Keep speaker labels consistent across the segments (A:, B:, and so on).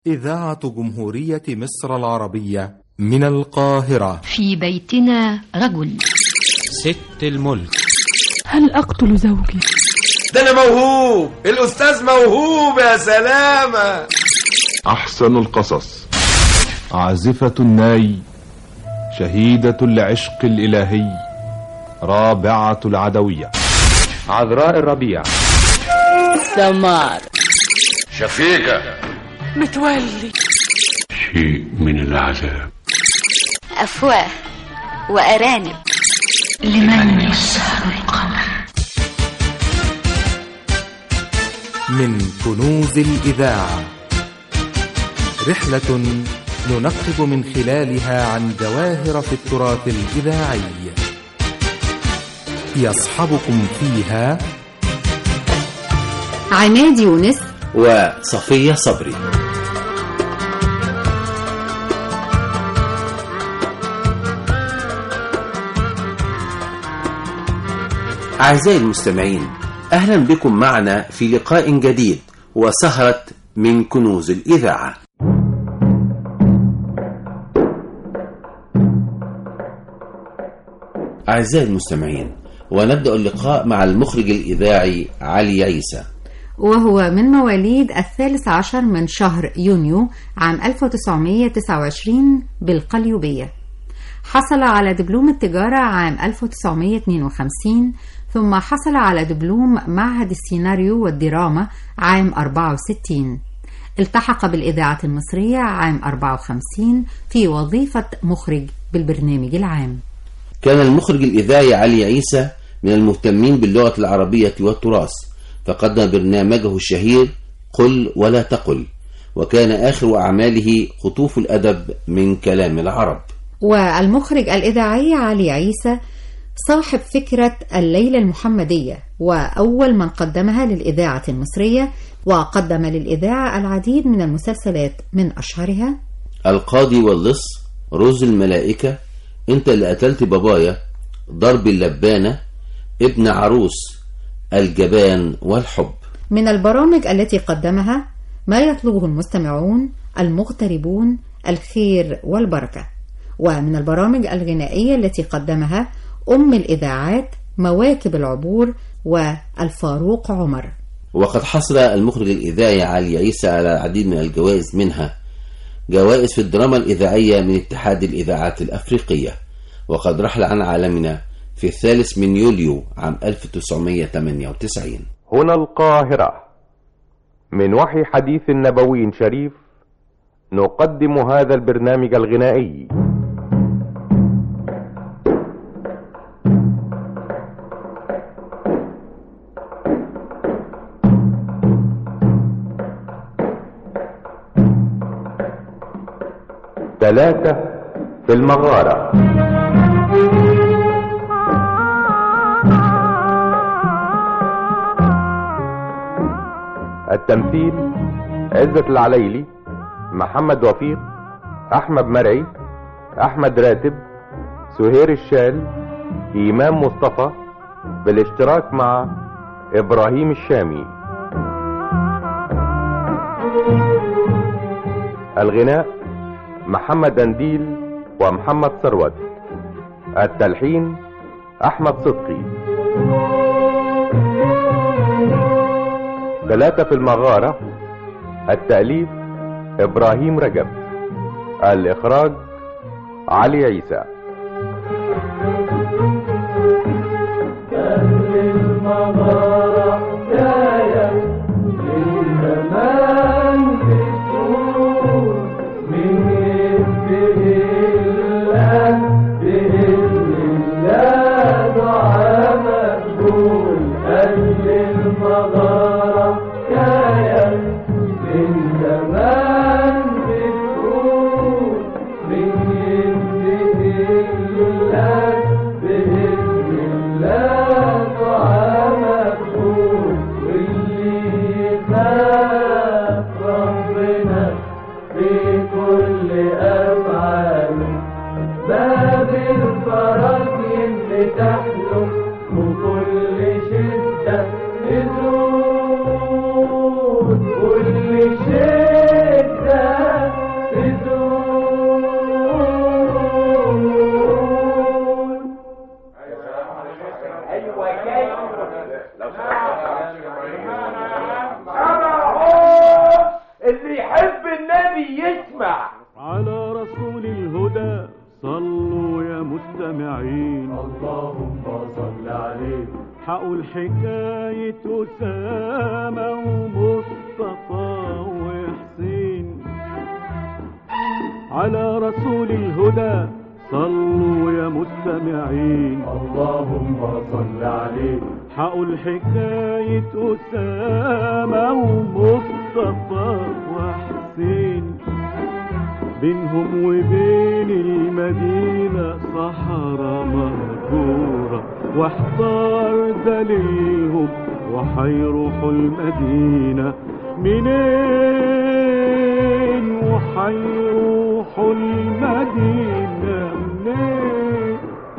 A: إذاعة جمهورية مصر العربية من القاهرة
B: في بيتنا رجل
C: ست الملك
D: هل أقتل زوجي؟
E: ده أنا موهوب الأستاذ موهوب يا سلامة
F: أحسن القصص عازفة الناي شهيدة العشق الإلهي رابعة العدوية
G: عذراء الربيع
H: سمار
E: شفيقة
D: متولي
I: شيء من العذاب
J: أفواه وأرانب
B: لمن يسهر القمر
A: من كنوز الإذاعة رحلة ننقب من خلالها عن جواهر في التراث الإذاعي يصحبكم فيها
K: عماد يونس
L: وصفية صبري أعزائي المستمعين أهلا بكم معنا في لقاء جديد وسهرة من كنوز الإذاعة أعزائي المستمعين ونبدأ اللقاء مع المخرج الإذاعي علي عيسى
K: وهو من مواليد الثالث عشر من شهر يونيو عام 1929 بالقليوبية حصل على دبلوم التجارة عام 1952 ثم حصل على دبلوم معهد السيناريو والدراما عام 64 التحق بالإذاعة المصرية عام 54 في وظيفة مخرج بالبرنامج العام
L: كان المخرج الإذاعي علي عيسى من المهتمين باللغة العربية والتراث فقدم برنامجه الشهير قل ولا تقل وكان آخر أعماله خطوف الأدب من كلام العرب
K: والمخرج الإذاعي علي عيسى صاحب فكرة الليلة المحمدية وأول من قدمها للإذاعة المصرية وقدم للإذاعة العديد من المسلسلات من أشهرها
L: القاضي واللص رز الملائكة انت اللي قتلت بابايا ضرب اللبانة ابن عروس الجبان والحب
K: من البرامج التي قدمها ما يطلبه المستمعون المغتربون الخير والبركة ومن البرامج الغنائية التي قدمها أم الإذاعات مواكب العبور والفاروق عمر
L: وقد حصل المخرج الإذاعي علي عيسى على العديد من الجوائز منها جوائز في الدراما الإذاعية من اتحاد الإذاعات الأفريقية وقد رحل عن عالمنا في الثالث من يوليو عام 1998
G: هنا القاهرة من وحي حديث نبوي شريف نقدم هذا البرنامج الغنائي ثلاثة في المغارة التمثيل عزة العليلي محمد وفيق أحمد مرعي أحمد راتب سهير الشال إمام مصطفى بالاشتراك مع إبراهيم الشامي الغناء محمد أنديل ومحمد ثروت التلحين أحمد صدقي ثلاثة في المغارة التأليف إبراهيم رجب الإخراج علي عيسى
M: أهل المغارة حكاية من زمان بتقول من يبه الله بإذن الله دعاء مقبول أهل المغارة حكاية من زمان بتقول من يبه الله بإذن الله دعاء مقبول واللي يخاف ربنا في كل أفعاله باب الفرج ينفتح له وكل شدة تزول كل شدة
E: النبي يسمع
M: على رسول الهدى صلوا يا مستمعين
E: اللهم صل عليه
M: حقوا حكاية أسامة ومصطفى وحسين على رسول الهدى صلوا يا مستمعين
E: اللهم صل عليه
M: حقوا الحكاية أسامة ومصطفى وحسين بينهم وبين المدينة صحراء مهجورة واحتار دليلهم وحيروحوا المدينة منين وحيروحوا المدينة منين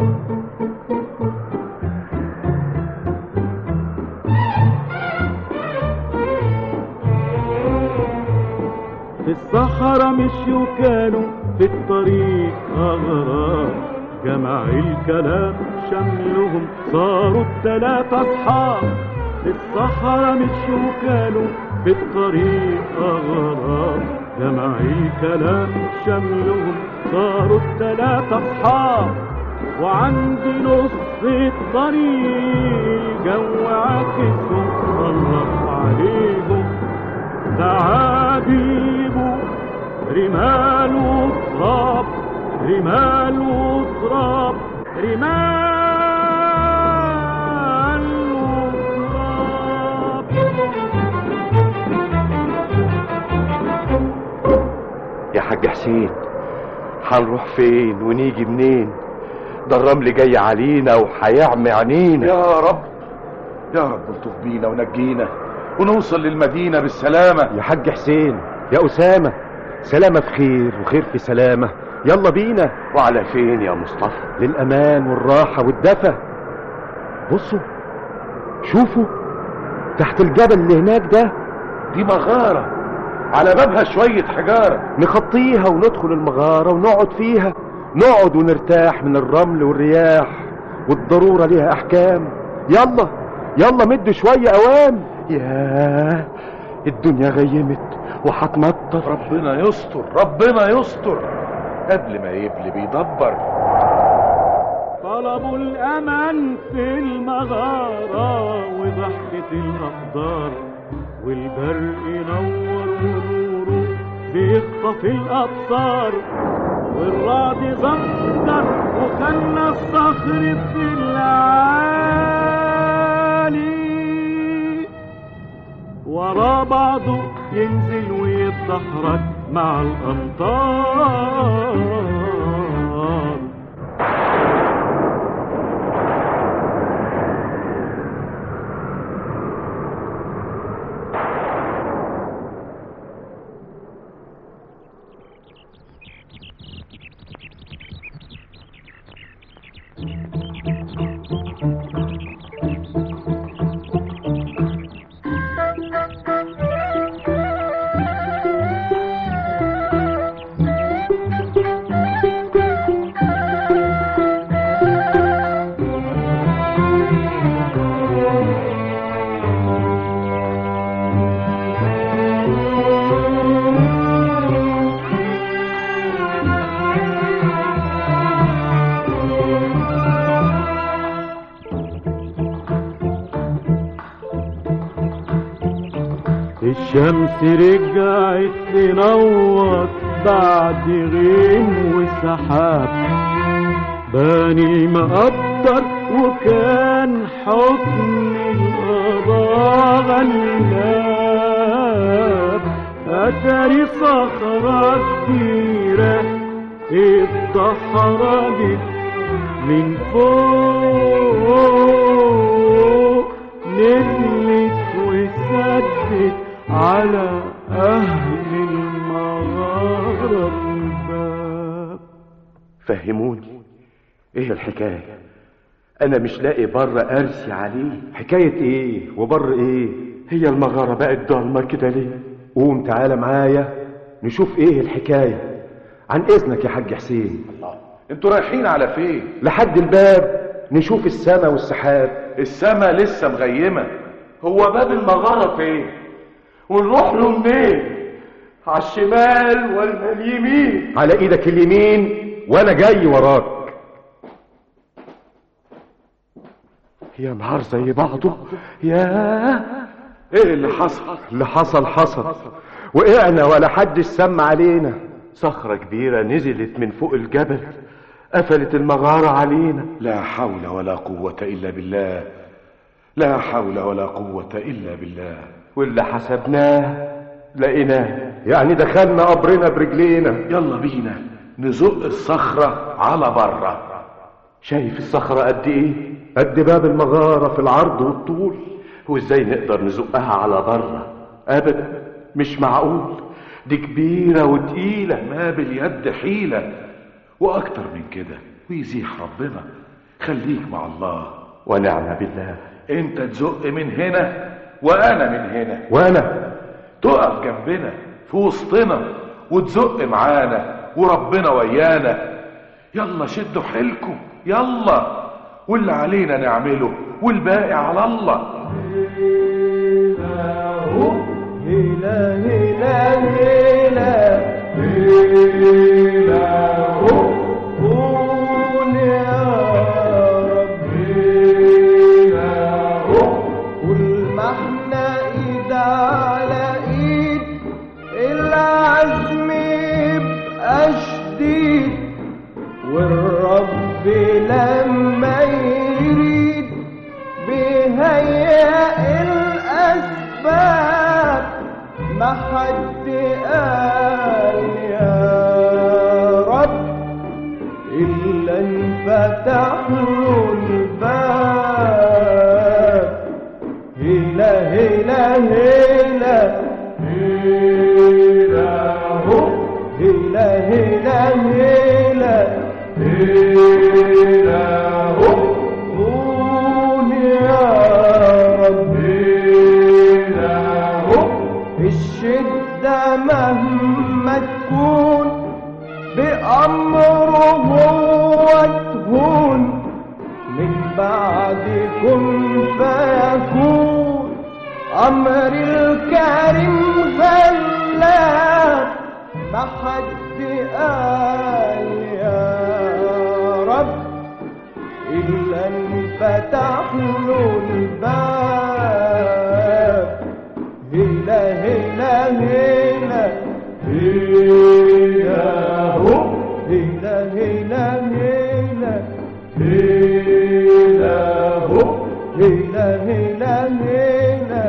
M: في الصحراء مشيوا كانوا في الطريق أغراب جمع الكلام شملهم صاروا التلاتة أصحاب في الصحراء مشيوا كانوا في الطريق أغراب جمع الكلام شملهم صاروا التلاتة أصحاب وعند نص الطريق جو عاكسهم صرف عليهم تعابيب رمال وتراب رمال وتراب رمال وتراب
N: يا حاج حسين هنروح فين ونيجي منين ده الرمل جاي علينا وهيعمي عينينا
O: يا رب يا رب الطف بينا ونجينا ونوصل للمدينة بالسلامة
N: يا حاج حسين يا أسامة سلامة في خير وخير في سلامة يلا بينا وعلى فين يا مصطفى للأمان والراحة والدفى بصوا شوفوا تحت الجبل اللي هناك ده
O: دي مغارة على بابها شوية حجارة
N: نخطيها وندخل المغارة ونقعد فيها نقعد ونرتاح من الرمل والرياح والضرورة ليها أحكام يلا يلا مد شوية أوام ياه الدنيا غيمت وهتمطر
O: ربنا يستر ربنا يستر قبل ما يبلي بيدبر
M: طلبوا الأمان في المغارة وضحكة الأقدار والبرق نور ونوره بيخطف الأبصار والرعد زمزم وخلى الصخر في العالي ورا بعضه ينزل ويتدحرج مع الأمطار الشمس رجعت تنور بعد غيم وسحاب بان المقدر وكان حكم القضاء غلاب أتاري صخرة كبيرة اتدحرجت من فوق نزلت وسدت على أهل المغارة الباب
N: فهموني ايه الحكاية انا مش لاقي بر ارسي عليه حكاية ايه وبر ايه هي المغارة بقت ضلمة كده ليه قوم تعالى معايا نشوف ايه الحكاية عن اذنك يا حاج حسين
O: انتوا رايحين على فين
N: لحد الباب نشوف السما والسحاب
O: السما لسه مغيمة هو باب المغارة فين ونروح له منين
N: على الشمال ولا اليمين
G: على ايدك اليمين وانا جاي وراك
N: يا نهار زي بعضه يا ايه اللي حصل
G: اللي حصل حصل وقعنا ولا حدش سمع علينا
N: صخرة كبيرة نزلت من فوق الجبل قفلت المغارة علينا
O: لا حول ولا قوة إلا بالله لا حول ولا قوة إلا بالله
N: واللي حسبناه لقيناه
G: يعني دخلنا قبرنا برجلينا
O: يلا بينا نزق الصخرة على بره
N: شايف الصخرة قد ايه
G: قد باب المغارة في العرض والطول
N: وازاي نقدر نزقها على بره ابدا مش معقول دي كبيرة وتقيلة
O: ما باليد حيلة واكتر من كده ويزيح ربنا خليك مع الله
N: ونعم بالله
O: انت تزق من هنا وانا من هنا
G: وانا
O: تقف جنبنا في وسطنا وتزق معانا وربنا ويانا يلا شدوا حيلكم يلا واللي علينا نعمله والباقي على الله
M: هلا هلا هلا هلا قول يا رب هلا قول ما احنا ايد على ايد العزم يبقى شديد والرب لما يريد بيهيئ الاسباب ما حد قال يا رب الا انفتح له الباب هلا هلا هلا هلا هو هلا هلا هلا هلا هو قول يا رب هلا هو الشدة مهما تكون بأمره هو تهون من بعد كن فيكون أمر الكريم غلاب ما حد قال يا رب إلا انفتح له الباب هلا هلا هلا هلا هو هلا هلا هلا هلا هو هلا هلا هلا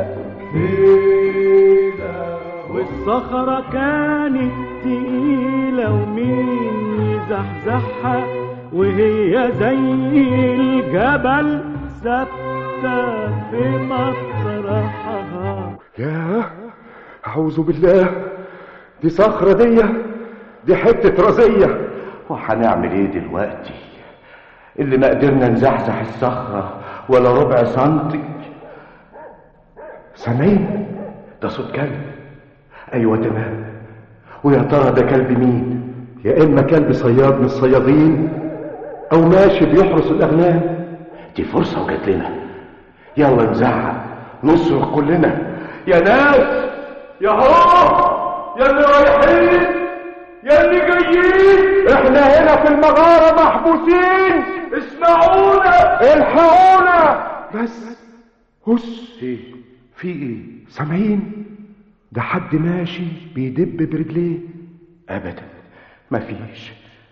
M: هلا
P: والصخرة كانت تقيلة ومين يزحزحها وهي زي الجبل ثابتة في مطرحها
G: ياه أعوذ بالله دي صخرة دي دي حتة رزية
N: وهنعمل ايه دلوقتي اللي ما قدرنا نزحزح الصخرة ولا ربع سنتي
G: سامعين
N: ده صوت كلب ايوه تمام ويا ترى ده كلب مين
G: يا إما كلب صياد من الصيادين أو ماشي بيحرس الأغنام
N: دي فرصة وجات لنا يلا نزعق نصرخ كلنا يا ناس يا هو يا اللي رايحين يا اللي جايين
G: احنا هنا في المغارة محبوسين
N: اسمعونا
G: الحقونا بس هس
N: ايه في ايه
G: سامعين ده حد ماشي بيدب برجليه
N: ابدا مفيش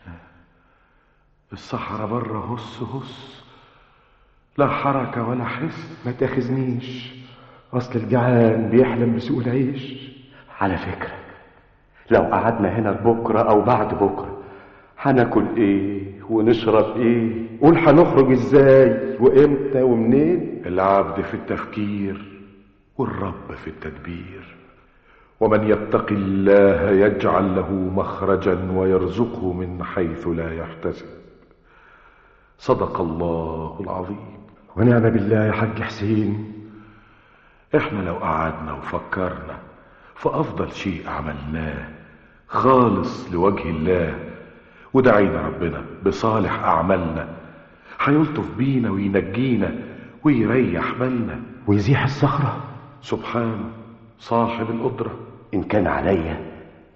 O: الصحراء بره هس هس لا حركة ولا حس
G: ما تاخذنيش اصل الجعان بيحلم بسوء العيش
N: على فكرة لو قعدنا هنا بكرة او بعد بكرة هناكل ايه ونشرب ايه
G: قول هنخرج ازاي وامتى ومنين
O: العبد في التفكير والرب في التدبير ومن يتق الله يجعل له مخرجا ويرزقه من حيث لا يحتسب صدق الله العظيم
G: ونعم بالله يا حاج حسين
O: احنا لو قعدنا وفكرنا في افضل شيء عملناه خالص لوجه الله ودعينا ربنا بصالح اعمالنا هيلطف بينا وينجينا ويريح بالنا
G: ويزيح الصخرة
O: سبحانه صاحب القدرة
N: ان كان عليا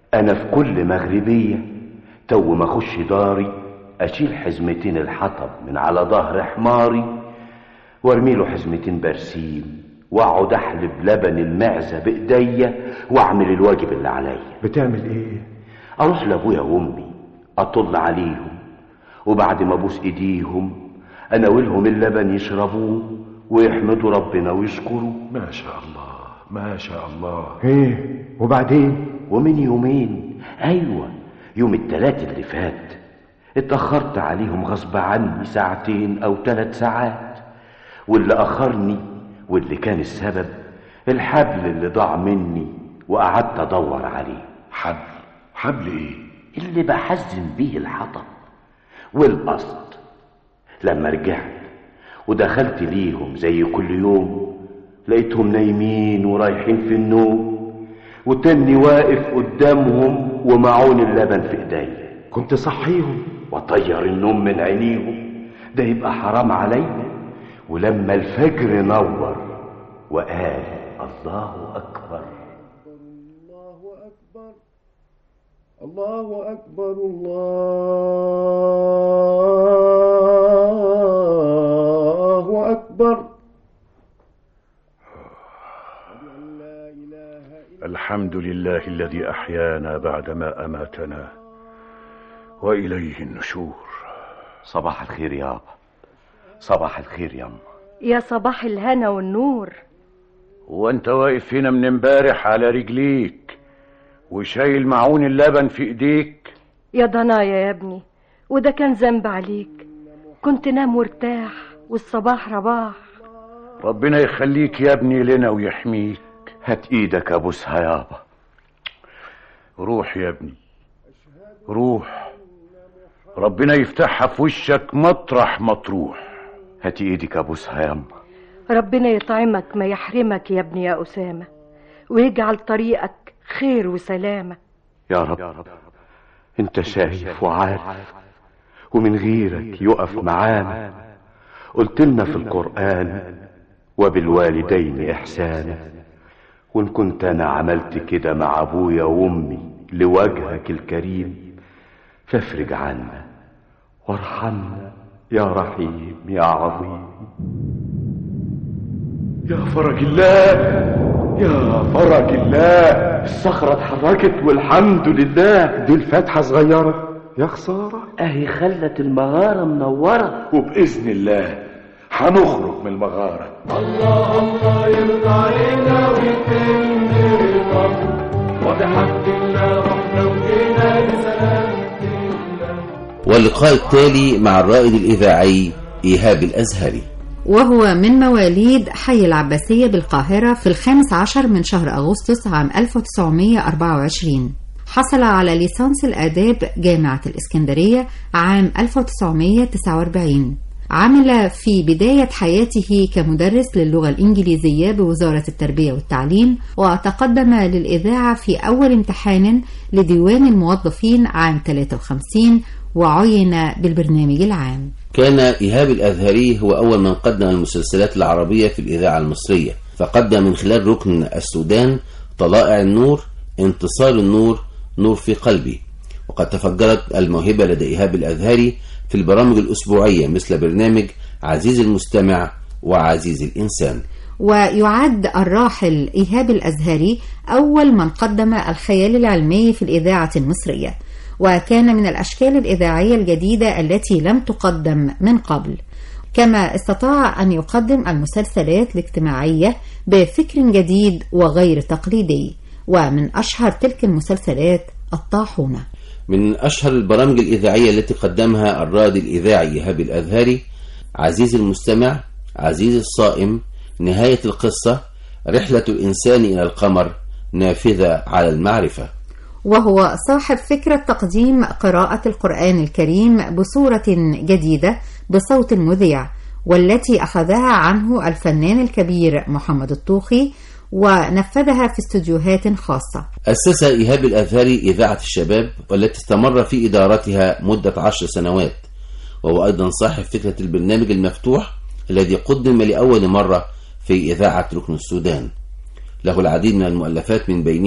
N: انا في كل مغربية تو ما اخش داري اشيل حزمتين الحطب من على ظهر حماري وارمي له حزمتين برسيم واقعد احلب لبن المعزة بايديا واعمل الواجب اللي عليا
G: بتعمل ايه
N: اروح لابويا وامي اطل عليهم وبعد ما ابوس ايديهم اناولهم اللبن يشربوه ويحمدوا ربنا ويشكروا
O: ما شاء الله ما شاء الله
G: ايه وبعدين
N: ومن يومين ايوه يوم التلات اللي فات اتأخرت عليهم غصب عني ساعتين او ثلاث ساعات واللي اخرني واللي كان السبب الحبل اللي ضاع مني وقعدت ادور عليه
O: حبل حبل ايه
N: اللي بحزم بيه الحطب والقصد لما رجعت ودخلت ليهم زي كل يوم لقيتهم نايمين ورايحين في النوم وتاني واقف قدامهم ومعون اللبن في ايديا
G: كنت صحيهم
N: وطير النوم من عينيهم ده يبقى حرام علينا ولما الفجر نور وقال الله اكبر
M: الله أكبر الله أكبر
I: الحمد لله الذي أحيانا بعدما أماتنا وإليه النشور
N: صباح الخير يابا صباح الخير ياما
D: يا صباح الهنا والنور
I: وانت واقف هنا من امبارح على رجليك وشايل معون اللبن في ايديك
D: يا ضنايا يا ابني وده كان ذنب عليك كنت نام وارتاح والصباح رباح
I: ربنا يخليك يا ابني لنا ويحميك
N: هات ايدك ابوسها يابا
I: روح يا ابني روح ربنا يفتحها في وشك مطرح ما تروح
N: هات ايدك ابوسها ياما
D: ربنا يطعمك ما يحرمك يا ابني يا أسامة ويجعل طريقك خير وسلامة
N: يا رب انت شايف وعارف ومن غيرك يقف معانا قلت لنا في القرآن وبالوالدين إحسانا وإن كنت أنا عملت كده مع أبويا وأمي لوجهك الكريم فافرج عنا وارحمنا يا رحيم يا عظيم
O: يا فرج الله يا فرج الله
N: الصخرة اتحركت والحمد لله
G: دي الفتحة صغيرة يا خسارة
N: اهي خلت المغارة منورة
O: وبإذن الله هنخرج من المغارة
M: الله الله يرضى علينا ويتم رضاه وبحمد الله رحنا وجينا لسلام
L: واللقاء التالي مع الرائد الإذاعي إيهاب الأزهري
K: وهو من مواليد حي العباسية بالقاهرة في الخامس عشر من شهر أغسطس عام 1924 حصل على ليسانس الآداب جامعة الإسكندرية عام 1949 عمل في بداية حياته كمدرس للغة الإنجليزية بوزارة التربية والتعليم وتقدم للإذاعة في أول امتحان لديوان الموظفين عام 53 وعين بالبرنامج العام
L: كان إيهاب الأزهري هو أول من قدم المسلسلات العربية في الإذاعة المصرية فقدم من خلال ركن السودان طلائع النور انتصار النور نور في قلبي وقد تفجرت الموهبة لدى إيهاب الأزهري في البرامج الأسبوعية مثل برنامج عزيز المستمع وعزيز الإنسان
K: ويعد الراحل إيهاب الأزهري أول من قدم الخيال العلمي في الإذاعة المصرية وكان من الأشكال الإذاعية الجديدة التي لم تقدم من قبل كما استطاع أن يقدم المسلسلات الاجتماعية بفكر جديد وغير تقليدي ومن أشهر تلك المسلسلات الطاحونة
L: من أشهر البرامج الإذاعية التي قدمها الرائد الإذاعي إيهاب الأزهري عزيز المستمع عزيز الصائم نهاية القصة رحلة الإنسان إلى القمر نافذة على المعرفة
K: وهو صاحب فكرة تقديم قراءة القرآن الكريم بصورة جديدة بصوت المذيع والتي أخذها عنه الفنان الكبير محمد الطوخي ونفذها في استوديوهات خاصة
L: أسس إيهاب الأزهري إذاعة الشباب والتي استمر في إدارتها مدة عشر سنوات وهو أيضا صاحب فكرة البرنامج المفتوح الذي قدم لأول مرة في إذاعة ركن السودان له العديد من المؤلفات من بينها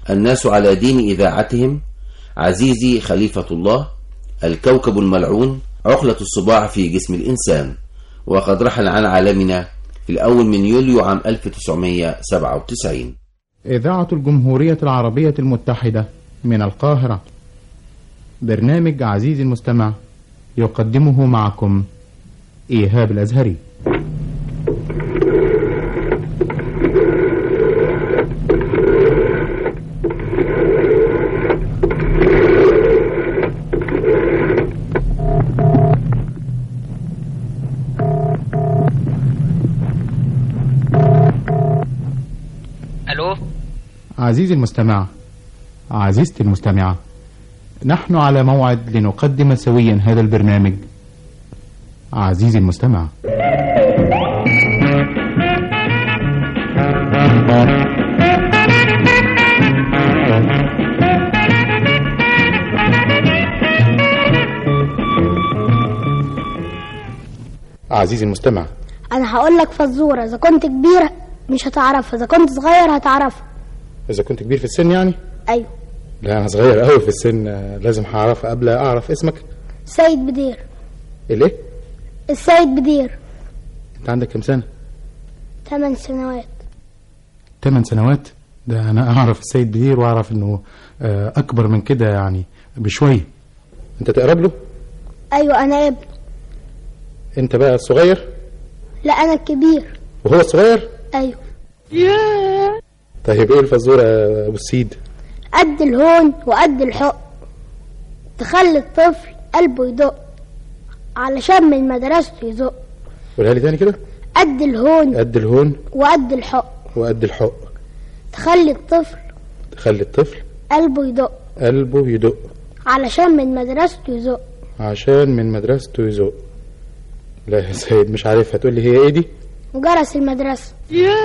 L: الناس على دين إذاعتهم عزيزي خليفة الله الكوكب الملعون عقلة الصباع في جسم الإنسان وقد رحل عن عالمنا في الأول من يوليو عام 1997
Q: إذاعة الجمهورية العربية المتحدة من القاهرة برنامج عزيزي المستمع يقدمه معكم إيهاب الأزهري
R: الو
Q: عزيزي المستمع عزيزتي المستمعة نحن على موعد لنقدم سويا هذا البرنامج عزيزي المستمع عزيزي المستمع
S: انا هقول لك فزوره اذا كنت كبيره مش هتعرفها اذا كنت صغير هتعرفها
Q: إذا كنت كبير في السن يعني
S: ايوه
Q: لا أنا صغير قوي في السن آه، لازم هعرف قبل أعرف اسمك
S: سيد بدير
Q: الإيه؟
S: السيد بدير
Q: أنت عندك كم سنة؟
S: ثمان سنوات
Q: ثمان سنوات ده أنا أعرف السيد بدير وأعرف إنه آه، أكبر من كده يعني بشوية أنت تقرب له؟
S: ايوه انا ابن
Q: أنت بقى الصغير
S: لا انا الكبير
Q: وهو الصغير؟
S: ايوه
Q: طيب إيه الفزورة يا أبو السيد؟
S: قد الهون وقد الحق تخلي الطفل قلبه يدق علشان من مدرسته يزق
Q: قولها لي تاني كده
S: قد الهون
Q: قد الهون
S: وقد الحق
Q: وقد الحق
S: تخلي الطفل
Q: تخلي الطفل
S: قلبه يدق
Q: قلبه يدق
S: علشان من مدرسته يزق
Q: عشان من مدرسته يزق لا يا سيد مش عارفها تقول لي هي ايه دي
S: جرس المدرسة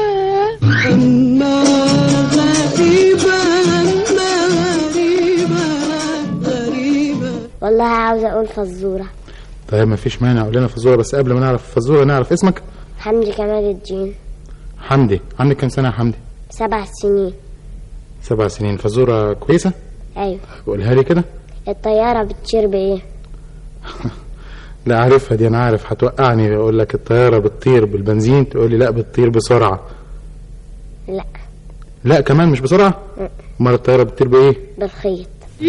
T: والله عاوز اقول فزورة
Q: طيب ما فيش مانع قول لنا فزوره بس قبل ما نعرف الفزوره نعرف اسمك
T: حمدي كمال الدين
Q: حمدي عندك كام سنه يا حمدي
T: سبع سنين
Q: سبع سنين فزوره كويسه
T: ايوه
Q: قولها لي كده
T: الطيارة بتطير بايه
Q: لا عارفها دي انا عارف هتوقعني اقول لك الطياره بتطير بالبنزين تقول لي لا بتطير بسرعه
T: لا
Q: لا كمان مش بسرعه
T: م.
Q: امال الطياره بتطير بايه
T: بالخيط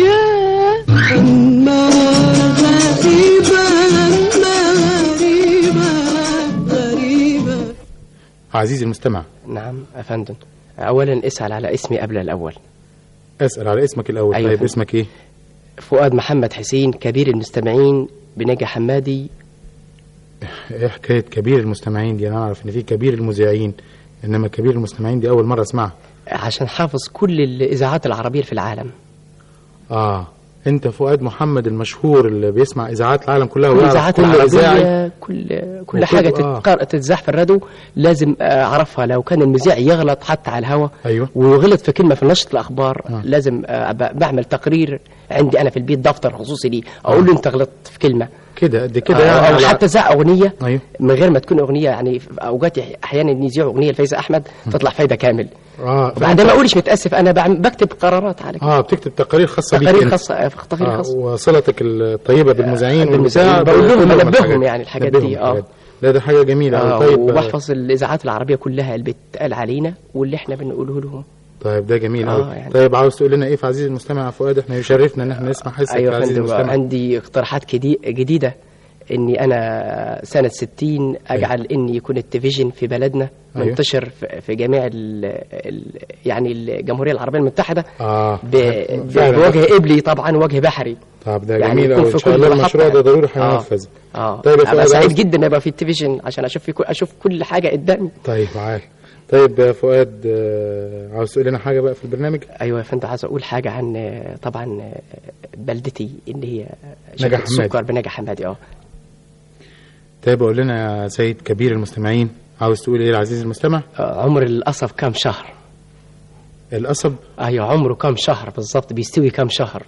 Q: عزيزي المستمع
R: نعم يا فندم اولا اسال على اسمي قبل الاول
Q: اسال على اسمك الاول
R: أيوة
Q: طيب
R: فندم.
Q: اسمك ايه
R: فؤاد محمد حسين كبير المستمعين بنجا حمادي
Q: ايه حكايه كبير المستمعين دي انا اعرف ان في كبير المذيعين انما كبير المستمعين دي اول مره اسمعها
R: عشان حافظ كل الاذاعات العربيه في العالم
Q: اه انت فؤاد محمد المشهور اللي بيسمع اذاعات العالم كلها
R: كل
Q: ويعرف
R: الاذاعات
Q: كل اذاعي
R: العربيه كل كل
Q: وكل-
R: حاجه
Q: آه.
R: تتقر... تتذاع في الراديو لازم آه، اعرفها لو كان المذيع يغلط حتى على الهوا
Q: ايوه
R: وغلط في كلمه في نشره الاخبار
Q: آه.
R: لازم آه، ب- بعمل تقرير عندي انا في البيت دفتر خصوصي لي اقول له انت غلطت في كلمه
Q: كده قد كده
R: آه،
Q: يعني
R: او
Q: على-
R: حتى زع اغنيه
Q: ايوه
R: من غير ما تكون اغنيه يعني في اوقات احيانا يذيعوا اغنيه لفايزه احمد تطلع فايده كامل
Q: اه
R: بعدين ما اقولش متاسف انا بعم- بكتب قرارات على كده
Q: اه بتكتب تقارير خاصه بيك
R: تقارير
Q: أنت.
R: خاصه آه، تقارير
Q: آه
R: خاصه
Q: وصلتك الطيبه بالمذيعين
R: بالمذيعين.
Q: والبتاع
R: بقول لهم
Q: بتقول
R: بنبههم
Q: الحاجات.
R: يعني الحاجات
Q: بنبههم
R: دي، آه.
Q: الحاجات. لا ده حاجه جميله
R: آه
Q: أوي. طيب آه،
R: وبحفظ الاذاعات العربيه كلها اللي بتقال علينا واللي احنا بنقوله لهم
Q: طيب ده جميل
R: آه،
Q: قوي
R: يعني.
Q: طيب عاوز تقول لنا ايه في عزيزي المستمع يا فؤاد احنا يشرفنا ان احنا نسمع حسك
R: ايوه
Q: يا
R: يا
Q: عزيزي
R: فندم
Q: المستمع
R: عندي اقتراحات جدي- جديده اني انا سنه 60 اجعل اني يكون التلفزيون في بلدنا
Q: أيوة.
R: منتشر في- في جميع ال ال يعني الجمهوريه العربيه المتحده
Q: اه
R: ب- ب-
Q: فعلا.
R: بوجه قبلي طبعا وجه بحري
Q: طب ده
R: يعني
Q: جميل
R: يكون
Q: قوي
R: في
Q: ان شاء
R: كل
Q: الله
R: محطة
Q: المشروع ده
R: يعني.
Q: ضروري
R: آه.
Q: هينفذ
R: اه
Q: طيب يا
R: ابقى
Q: فؤاد
R: سعيد
Q: عاوز-
R: جدا ابقى في التلفزيون عشان اشوف في كل اشوف كل حاجه قدامي
Q: طيب معاك طيب يا فؤاد آه، عاوز تقول لنا حاجه بقى في البرنامج
R: ايوه يا فندم عايز اقول حاجه عن آه، طبعا آه، بلدتي اللي هي
Q: نجا
R: شركه
Q: حمادي.
R: السكر بنجا حمادي اه
Q: طيب قول لنا يا سيد كبير المستمعين عاوز تقول ايه لعزيزي المستمع
R: آه، عمر القصب كام شهر
Q: القصب
R: ايوه عمره كام شهر بالظبط بيستوي كام شهر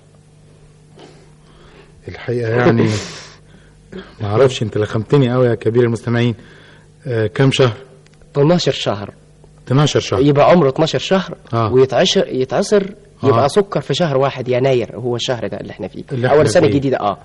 Q: الحقيقه يعني ما اعرفش انت لخمتني قوي يا كبير المستمعين آه كام شهر
R: 12 شهر
Q: 12 شهر
R: يبقى عمره 12 شهر
Q: آه.
R: ويتعشر يتعصر يبقى
Q: آه.
R: سكر في شهر واحد يناير هو الشهر ده اللي احنا فيه
Q: اللي
R: اول
Q: احنا
R: سنه
Q: فيه.
R: جديده اه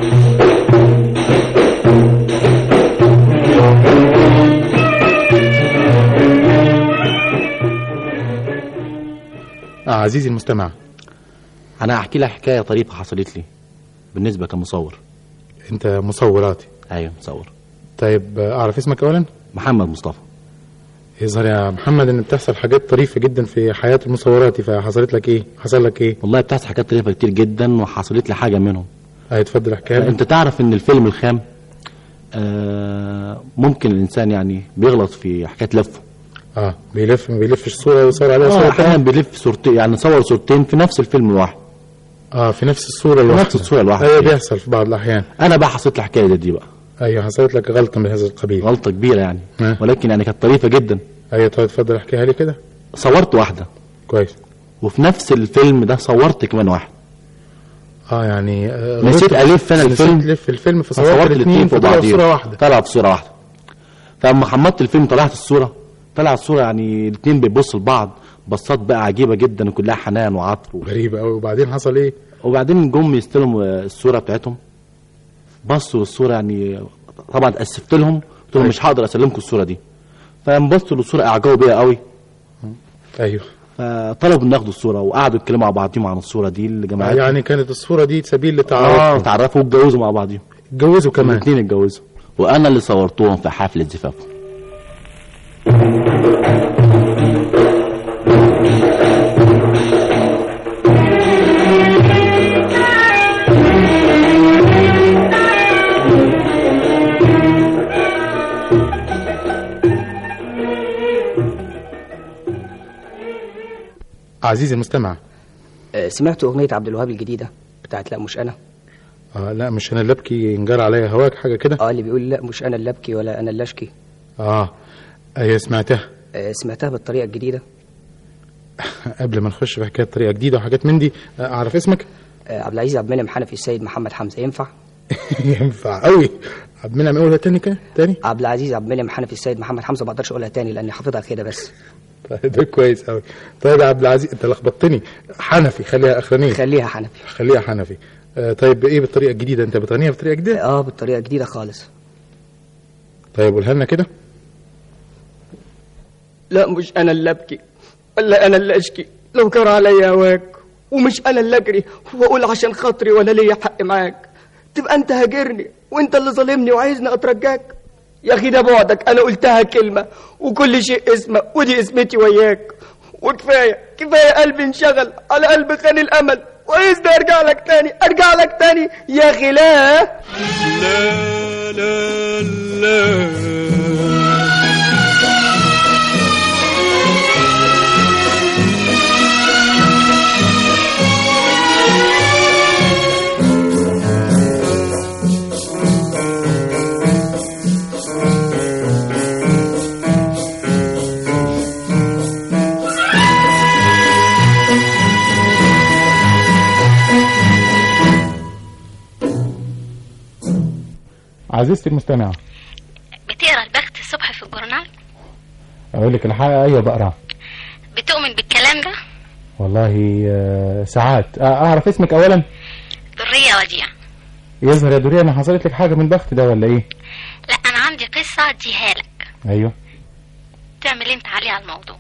Q: آه عزيزي المستمع
L: انا هحكي لك حكايه طريفه حصلت لي بالنسبه كمصور
Q: انت مصوراتي
L: ايوه مصور
Q: طيب آه، اعرف اسمك اولا
L: محمد مصطفى
Q: يظهر يا محمد ان بتحصل حاجات طريفه جدا في حياه المصوراتي فحصلت لك ايه حصل لك ايه
L: والله بتحصل حاجات طريفه كتير جدا وحصلت لي حاجه منهم
Q: اي اتفضل احكيها لي.
L: انت تعرف ان الفيلم الخام آه ممكن الانسان يعني بيغلط في حكايه لفه
Q: اه بيلف ما بيلفش صوره ويصور عليها
L: اه
Q: صوره
L: احيانا
Q: تانية.
L: بيلف صورتين يعني صور صورتين في نفس الفيلم الواحد
Q: اه في نفس الصوره
L: في
Q: الواحده
L: نفس الصوره الواحده
Q: ايوه بيحصل في بعض الاحيان
L: انا بقى حصلت لي الحكايه دي بقى
Q: ايوه حصلت لك غلطه من هذا القبيل
L: غلطه كبيره يعني
Q: آه.
L: ولكن يعني كانت طريفه جدا
Q: ايوه طيب اتفضل احكيها لي كده
L: صورت واحده
Q: كويس
L: وفي نفس الفيلم ده صورت كمان واحد
Q: اه يعني آه
L: نسيت
Q: غلطت-
L: الف انا
Q: نسيت
L: الفيلم
Q: تلف الفيلم فصورت
L: فصورت
Q: الاثنين
L: الاثنين في
Q: فطلعوا
L: بعض
Q: في صوره واحده
L: طلع في صوره واحده فلما حمدت الفيلم طلعت الصوره طلع الصوره يعني الاثنين بيبصوا لبعض بصات بقى عجيبه جدا وكلها حنان وعطف
Q: غريبه قوي وبعدين حصل ايه
L: وبعدين جم يستلموا الصوره بتاعتهم بصوا للصوره يعني طبعا اتاسفت لهم قلت لهم مش هقدر اسلمكم الصوره دي فانبسطوا للصوره اعجبوا بيها قوي
Q: ايوه
L: فطلبوا ان ياخدوا الصوره وقعدوا يتكلموا مع بعضهم عن الصوره دي اللي
Q: آه
L: جماعات
Q: يعني كانت الصوره دي سبيل
L: اه
Q: للتعارف
L: اتعرفوا واتجوزوا مع بعضهم
Q: اتجوزوا كمان
L: الاثنين اتجوزوا وانا اللي صورتهم في حفله زفافهم
Q: عزيزي المستمع
R: آه، سمعت اغنيه عبد الوهاب الجديده بتاعت لا مش انا
Q: اه لا مش انا اللي ابكي ينجر عليا هواك حاجه كده
R: اه اللي بيقول لا مش انا اللي ابكي ولا انا اللي اشكي
Q: اه ايوه سمعتها
R: آه، سمعتها بالطريقه الجديده
Q: قبل ما نخش في حكايه طريقه جديده وحاجات من دي آه، اعرف اسمك
R: آه، عبد العزيز عبد المنعم حنفي السيد محمد حمزه ينفع
Q: ينفع قوي عبد المنعم اقولها تاني كده تاني
R: عبد العزيز عبد المنعم حنفي السيد محمد حمزه ما اقدرش اقولها تاني لاني حافظها كده بس
Q: طيب ده كويس قوي طيب يا عبد العزيز انت لخبطتني حنفي خليها اخرانيه
R: خليها حنفي
Q: خليها حنفي آه طيب ايه بالطريقه الجديده انت بتغنيها بالطريقه الجديده
R: اه بالطريقه الجديده خالص
Q: طيب قولها لنا كده
R: لا مش انا اللي ابكي ولا انا اللي اشكي لو كان عليا هواك ومش انا اللي اجري واقول عشان خاطري ولا ليا حق معاك تبقى انت هاجرني وانت اللي ظالمني وعايزني اترجاك يا اخي ده بعدك انا قلتها كلمه وكل شيء اسمه ودي اسمتي وياك وكفايه كفايه قلبي انشغل على قلب خان الامل وعايزني ارجع لك تاني ارجع لك تاني يا اخي لا
M: لا لا لا
Q: عزيزتي المستمعه
J: بتقرا البخت الصبح في الجورنال
Q: اقول لك الحقيقه ايوه بقرا
J: بتؤمن بالكلام ده
Q: والله آه ساعات آه اعرف اسمك اولا
J: درية وديع
Q: يظهر يا دوريا انا حصلت لك حاجه من البخت ده ولا ايه
J: لا انا عندي قصة اديها لك
Q: ايوه
J: تعمل انت عليها على الموضوع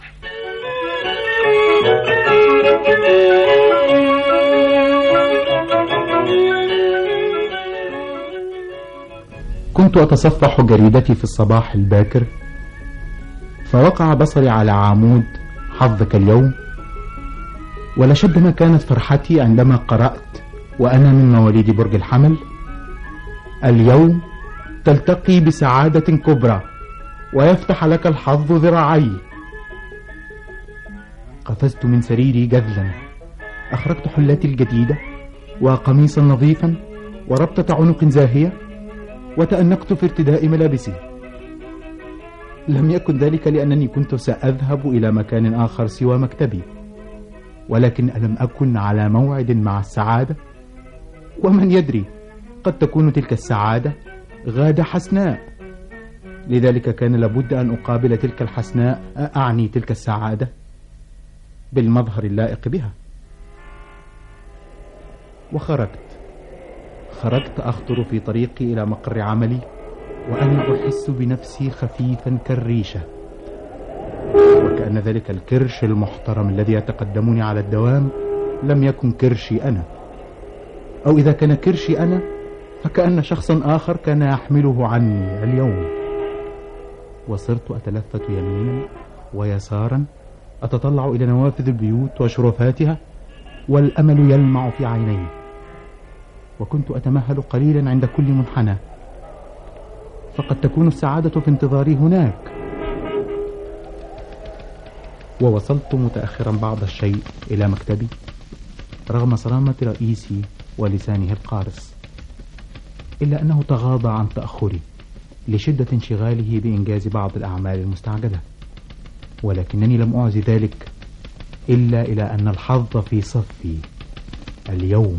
U: كنت أتصفح جريدتي في الصباح الباكر فوقع بصري على عمود حظك اليوم ولشد ما كانت فرحتي عندما قرأت وأنا من مواليد برج الحمل اليوم تلتقي بسعادة كبرى ويفتح لك الحظ ذراعي قفزت من سريري جذلا أخرجت حلتي الجديدة وقميصا نظيفا وربطة عنق زاهية وتأنقت في ارتداء ملابسي لم يكن ذلك لأنني كنت سأذهب إلى مكان آخر سوى مكتبي ولكن ألم أكن على موعد مع السعادة ومن يدري قد تكون تلك السعادة غادة حسناء لذلك كان لابد أن أقابل تلك الحسناء أعني تلك السعادة بالمظهر اللائق بها وخرجت خرجت أخطر في طريقي إلى مقر عملي وأنا أحس بنفسي خفيفا كالريشة وكأن ذلك الكرش المحترم الذي يتقدمني على الدوام لم يكن كرشي أنا أو إذا كان كرشي أنا فكأن شخصا آخر كان يحمله عني اليوم وصرت أتلفت يمينا ويسارا أتطلع إلى نوافذ البيوت وشرفاتها والأمل يلمع في عيني وكنت أتمهل قليلا عند كل منحنى فقد تكون السعادة في انتظاري هناك ووصلت متأخرا بعض الشيء إلى مكتبي رغم صرامة رئيسي ولسانه القارس إلا أنه تغاضى عن تأخري لشدة انشغاله بإنجاز بعض الأعمال المستعجلة ولكنني لم أعز ذلك إلا إلى أن الحظ في صفي اليوم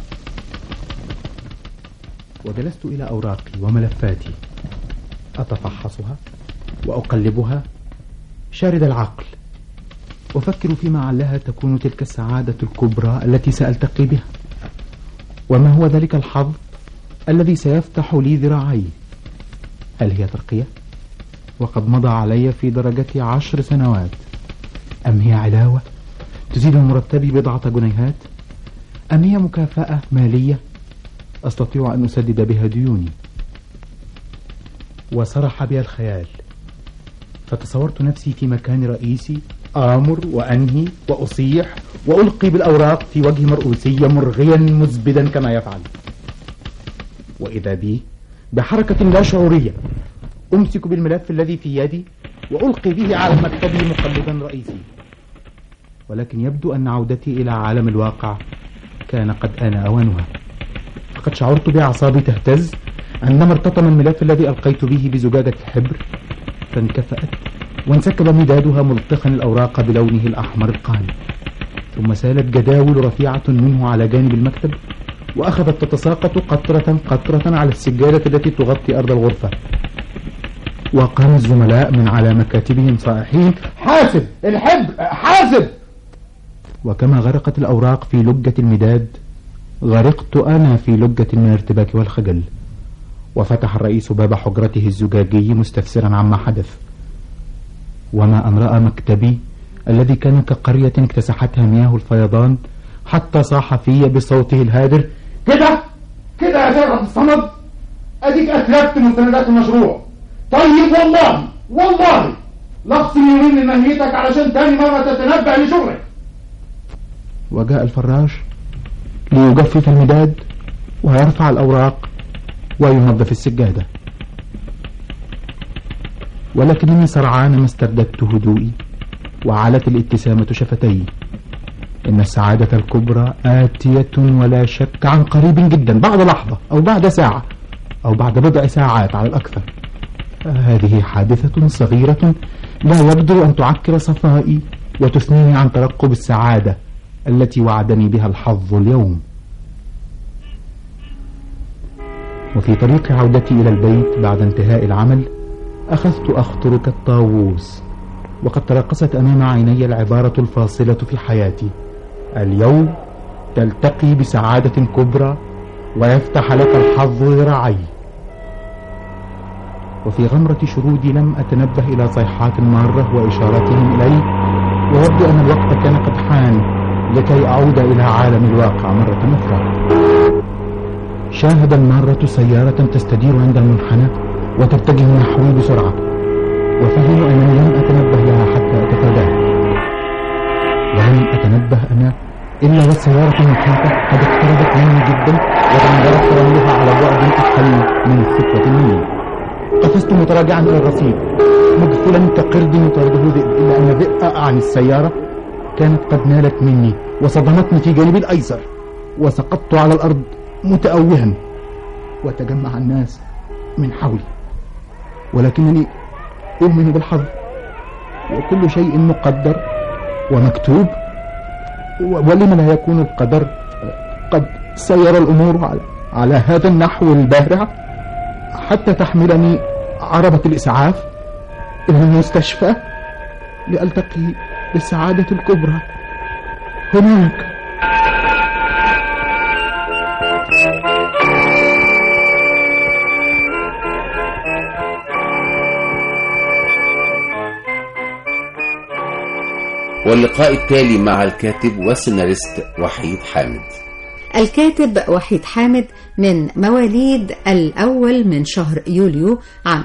U: وجلست إلى أوراقي وملفاتي أتفحصها وأقلبها شارد العقل أفكر فيما علها تكون تلك السعادة الكبرى التي سألتقي بها وما هو ذلك الحظ الذي سيفتح لي ذراعي هل هي ترقية وقد مضى علي في درجتي عشر سنوات أم هي علاوة تزيد من مرتبي بضعة جنيهات أم هي مكافأة مالية أستطيع أن أسدد بها ديوني وسرح بي الخيال فتصورت نفسي في مكان رئيسي آمر وأنهي وأصيح وألقي بالأوراق في وجه مرؤوسي مرغيا مزبدا كما يفعل وإذا بي بحركة لا شعورية أمسك بالملف الذي في يدي وألقي به على مكتبي مقلدا رئيسي ولكن يبدو أن عودتي إلى عالم الواقع كان قد آن أوانها فقد شعرت بأعصابي تهتز عندما ارتطم الملف الذي ألقيت به بزجاجة الحبر فانكفأت وانسكب مدادها ملطخا الأوراق بلونه الأحمر القاني ثم سالت جداول رفيعة منه على جانب المكتب وأخذت تتساقط قطرة قطرة على السجادة التي تغطي أرض الغرفة وقام الزملاء من على مكاتبهم صائحين حاسب الحبر حاسب وكما غرقت الأوراق في لجة المداد غرقت أنا في لجة من الارتباك والخجل وفتح الرئيس باب حجرته الزجاجي مستفسرا عما حدث وما أن رأى مكتبي الذي كان كقرية اكتسحتها مياه الفيضان حتى صاح في بصوته الهادر
C: كده كده يا شرف الصمد اديك اتلفت مستندات المشروع طيب والله والله لقص يومين من مهنيتك علشان تاني مرة تتنبأ لشغلك
U: وجاء الفراش ليجفف المداد ويرفع الأوراق وينظف السجادة ولكنني سرعان ما استرددت هدوئي وعلت الابتسامة شفتي إن السعادة الكبرى آتية ولا شك عن قريب جدا بعد لحظة أو بعد ساعة أو بعد بضع ساعات على الأكثر هذه حادثة صغيرة لا يقدر أن تعكر صفائي وتثنيني عن ترقب السعادة التي وعدني بها الحظ اليوم وفي طريق عودتي إلى البيت بعد انتهاء العمل أخذت أخطر كالطاووس وقد ترقصت أمام عيني العبارة الفاصلة في حياتي اليوم تلتقي بسعادة كبرى ويفتح لك الحظ ذراعي وفي غمرة شرودي لم أتنبه إلى صيحات المارة وإشاراتهم إلي ويبدو أن الوقت كان قد حان لكي أعود إلى عالم الواقع مرة أخرى شاهد المارة سيارة تستدير عند المنحنى وتتجه نحوي بسرعة وفهموا أنني لم أتنبه لها حتى أتفاداها ولم أتنبه أنا إلا والسيارة المحيطة قد اقتربت مني جدا وتنجرت رملها على بعد أقل من خطوة مني قفزت متراجعا إلى الرصيف مقفلا كقرد يطارده ذئب إلا أن ذئب عن السيارة كانت قد نالت مني وصدمتني في جانبي الأيسر وسقطت على الأرض متأوها وتجمع الناس من حولي ولكنني أؤمن بالحظ وكل شيء مقدر ومكتوب ولم لا يكون القدر قد سير الأمور على, على هذا النحو البارع حتى تحملني عربة الإسعاف إلى المستشفى لألتقي بالسعادة الكبرى هناك
L: واللقاء التالي مع الكاتب والسيناريست وحيد حامد
K: الكاتب وحيد حامد من مواليد الأول من شهر يوليو عام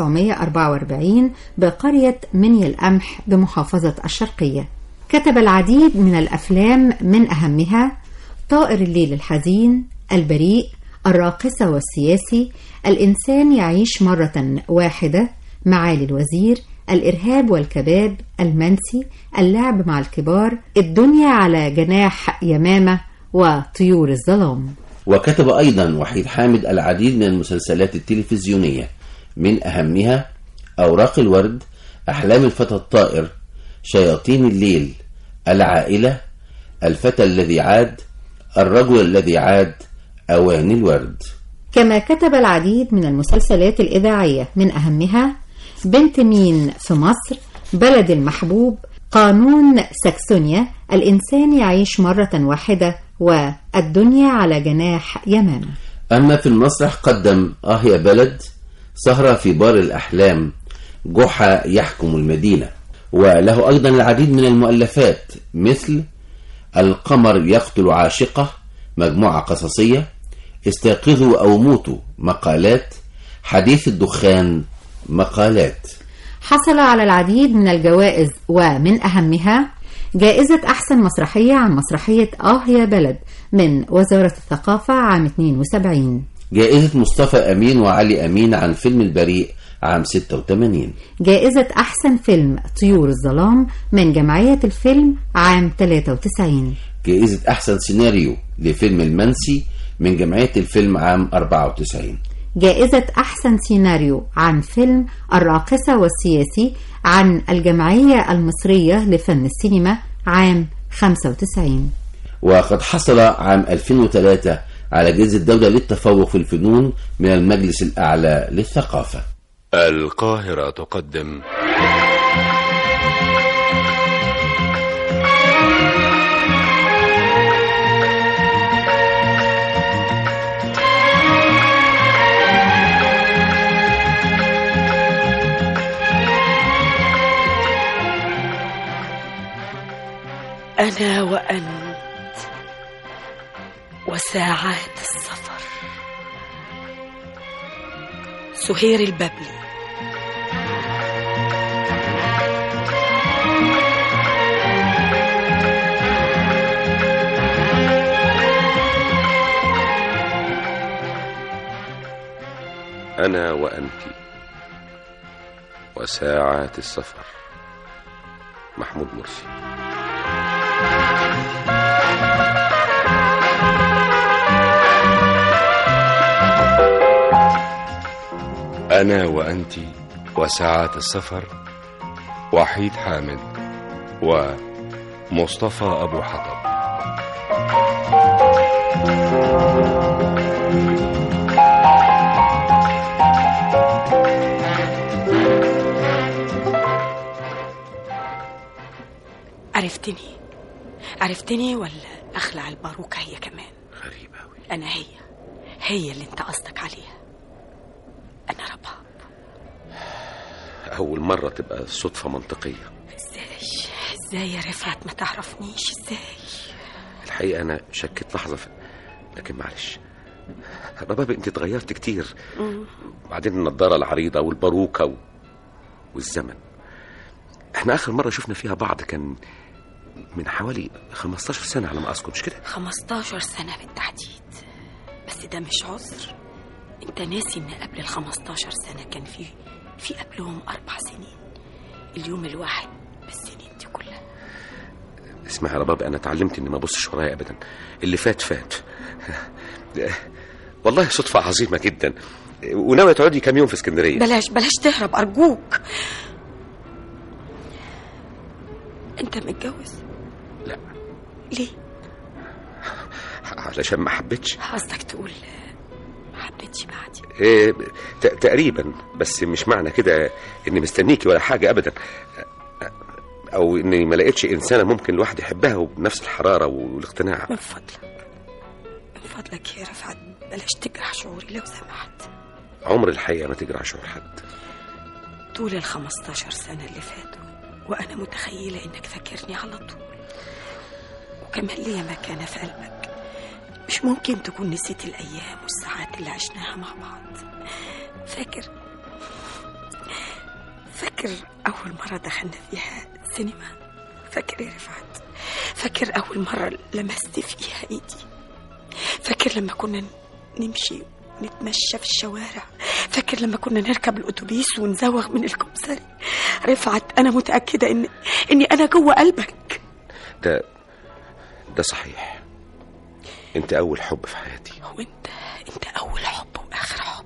K: 1944 بقرية مني القمح بمحافظة الشرقية كتب العديد من الأفلام من أهمها طائر الليل الحزين البريء الراقصة والسياسي الإنسان يعيش مرة واحدة معالي الوزير الإرهاب والكباب المنسي اللعب مع الكبار الدنيا على جناح يمامة وطيور الظلام
L: وكتب أيضا وحيد حامد العديد من المسلسلات التلفزيونية من أهمها أوراق الورد أحلام الفتى الطائر شياطين الليل العائلة الفتى الذي عاد الرجل الذي عاد أواني الورد
K: كما كتب العديد من المسلسلات الإذاعية من أهمها بنت مين في مصر بلد المحبوب قانون ساكسونيا الإنسان يعيش مرة واحدة والدنيا على جناح يمامة
L: أما في المسرح قدم آه يا بلد سهرة في بار الأحلام جحا يحكم المدينة وله أيضا العديد من المؤلفات مثل القمر يقتل عاشقة مجموعة قصصية استيقظوا أو موتوا مقالات حديث الدخان مقالات
K: حصل على العديد من الجوائز ومن أهمها جائزة أحسن مسرحية عن مسرحية آه يا بلد من وزارة الثقافة عام 72
L: جائزة مصطفى أمين وعلي أمين عن فيلم البريء عام 86
K: جائزة أحسن فيلم طيور الظلام من جمعية الفيلم عام 93
L: جائزة أحسن سيناريو لفيلم المنسي من جمعية الفيلم عام 94
K: جائزة أحسن سيناريو عن فيلم الراقصة والسياسي عن الجمعية المصرية لفن السينما عام 95
L: وقد حصل عام 2003 على جائزة الدولة للتفوق في الفنون من المجلس الأعلى للثقافة
M: القاهرة تقدم
F: أنا وأنت وساعات السفر سهير الببلي
V: أنا وأنت وساعات السفر محمود مرسي
M: أنا وأنت وساعات السفر وحيد حامد ومصطفى أبو حطب
F: عرفتني عرفتني ولا أخلع الباروكة هي كمان
V: غريبة أوي
F: أنا هي هي اللي أنت قصدك عليها أنا رباب
V: أول مرة تبقى صدفة منطقية
F: إزاي إزاي يا رفعت ما تعرفنيش إزاي
V: الحقيقة أنا شكيت لحظة في... لكن معلش رباب أنت اتغيرت كتير
F: مم.
V: بعدين النضارة العريضة والباروكة و... والزمن احنا آخر مرة شفنا فيها بعض كان من حوالي 15 سنة على ما أذكر مش كده
F: 15 سنة بالتحديد بس ده مش عذر انت ناسي ان قبل ال 15 سنة كان في في قبلهم أربع سنين اليوم الواحد بالسنين دي كلها
V: اسمع يا رباب أنا اتعلمت إني ما أبصش ورايا أبدا اللي فات فات والله صدفة عظيمة جدا وناوية تقعدي كام يوم في اسكندرية
F: بلاش بلاش تهرب أرجوك انت متجوز
V: لا
F: ليه
V: علشان ما حبيتش
F: قصدك تقول ما حبيتش بعدي
V: إيه ت- تقريبا بس مش معنى كده اني مستنيكي ولا حاجه ابدا او اني ما لقيتش انسانه ممكن الواحد يحبها وبنفس الحراره والاقتناع
F: من فضلك من فضلك يا رفعت بلاش تجرح شعوري لو سمحت
V: عمر الحقيقه ما تجرى شعور حد
F: طول ال 15 سنة اللي فاتوا وأنا متخيلة إنك فاكرني على طول وكمان ليا مكانة في قلبك مش ممكن تكون نسيت الأيام والساعات اللي عشناها مع بعض فاكر فاكر أول مرة دخلنا فيها سينما فاكر يا رفعت فاكر أول مرة لمست فيها إيدي فاكر لما كنا نمشي نتمشى في الشوارع فاكر لما كنا نركب الأتوبيس ونزوغ من الكمثري رفعت أنا متأكدة إن إني أنا جوه قلبك
V: ده ده صحيح انت اول حب في حياتي
F: وانت انت أول حب وآخر حب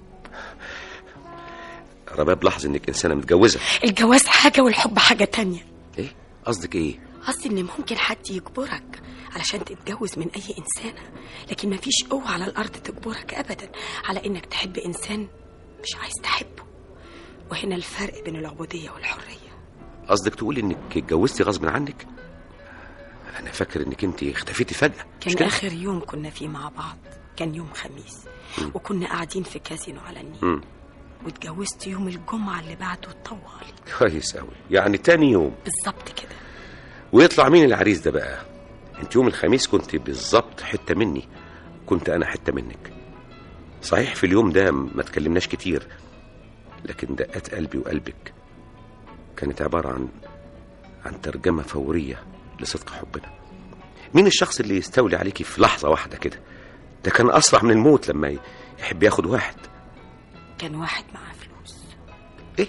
V: رباب لاحظ انك انسانه متجوزه
F: الجواز حاجة والحب حاجة تانية
V: ايه قصدك ايه
F: قصدي إن ممكن حد يجبرك علشان تتجوز من أي إنسانة لكن مفيش قوة على الأرض تجبرك أبدا على إنك تحب إنسان مش عايز تحبه وهنا الفرق بين العبودية والحرية
V: قصدك تقولي انك اتجوزتي غصب عنك انا فاكر انك انت اختفيتي فجاه مش
F: كان
V: كده؟
F: آخر يوم كنا فيه مع بعض كان يوم خميس
V: مم.
F: وكنا قاعدين في كازينو على النيل
V: مم.
F: واتجوزت يوم الجمعة اللي بعده طوالي
V: كويس قوي يعني تاني يوم
F: بالظبط كده
V: ويطلع مين العريس ده بقى انت يوم الخميس كنت بالظبط حته مني كنت انا حته منك صحيح في اليوم ده ما تكلمناش كتير لكن دقات قلبي وقلبك كانت عباره عن عن ترجمه فوريه لصدق حبنا مين الشخص اللي يستولي عليكي في لحظه واحده كده ده كان اسرع من الموت لما ي- يحب ياخد واحد
F: كان واحد معاه فلوس
V: ايه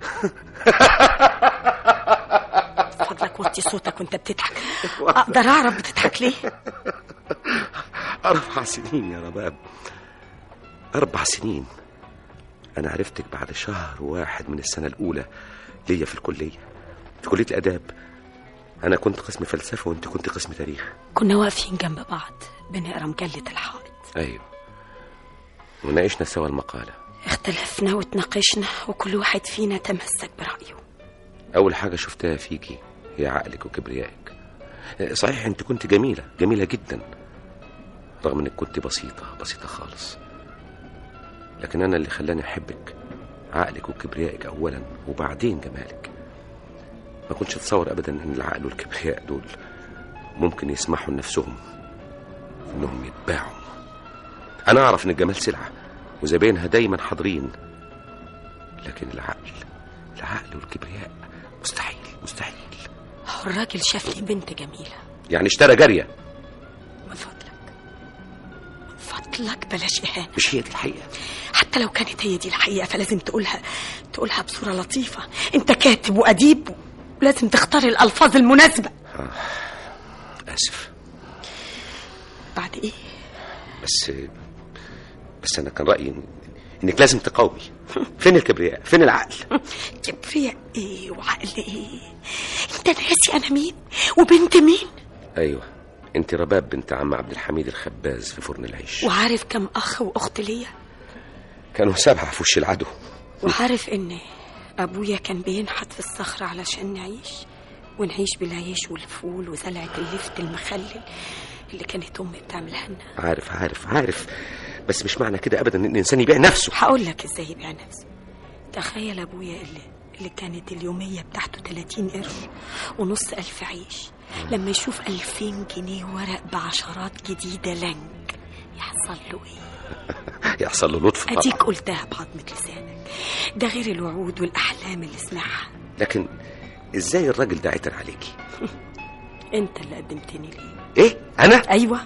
F: فضلك وطي صوتك وانت بتضحك اقدر اعرف بتضحك ليه
V: أربع سنين يا رباب أربع سنين أنا عرفتك بعد شهر واحد من السنة الأولى ليا في الكلية في كلية الآداب أنا كنت قسم فلسفة وأنت كنت قسم تاريخ
F: كنا واقفين جنب بعض بنقرا مجلة الحائط
V: أيوه وناقشنا سوا المقالة
F: اختلفنا وتناقشنا وكل واحد فينا تمسك برأيه
V: أول حاجة شفتها فيكي هي عقلك وكبريائك صحيح أنت كنت جميلة جميلة جدا رغم أنك كنت بسيطة بسيطة خالص لكن أنا اللي خلاني أحبك عقلك وكبريائك أولا وبعدين جمالك ما كنتش أتصور أبدا أن العقل والكبرياء دول ممكن يسمحوا لنفسهم أنهم يتباعوا أنا أعرف أن الجمال سلعة وزباينها دايما حاضرين لكن العقل العقل والكبرياء مستحيل مستحيل
F: هو الراجل شافني بنت جميلة
V: يعني اشترى جارية
F: من فضلك من فضلك بلاش إهانة
V: مش هي دي الحقيقة
F: حتى لو كانت هي دي الحقيقة فلازم تقولها تقولها بصورة لطيفة انت كاتب وأديب ولازم تختار الألفاظ المناسبة
V: آسف
F: بعد إيه
V: بس بس أنا كان رأيي إن- إنك لازم تقاومي فين الكبرياء فين العقل
F: كبرياء إيه وعقل إيه انت ناسي أنا مين وبنت مين
V: أيوة أنت رباب بنت عم عبد الحميد الخباز في فرن العيش
F: وعارف كم أخ وأخت ليا
V: كانوا سبعة في وش العدو
F: وعارف إن أبويا كان بينحت في الصخرة علشان نعيش ونعيش بالعيش والفول وزلعة اللفت المخلل اللي كانت أمي بتعملها لنا
V: عارف عارف عارف بس مش معنى كده أبدا إن الإنسان يبيع نفسه
F: هقول لك ازاي يبيع نفسه تخيل ابويا اللي اللي كانت اليومية بتاعته 30 قرش ونص ألف عيش لما يشوف ألفين جنيه ورق بعشرات جديدة لنج يحصل له ايه
V: يحصل له لطف
F: أديك
V: طبعا
F: قلتها بعضمة لسانك ده غير الوعود والأحلام اللي سمعها
V: لكن إزاي الراجل ده عتر عليكي
F: أنت اللي قدمتني ليه
V: إيه أنا
F: أيوة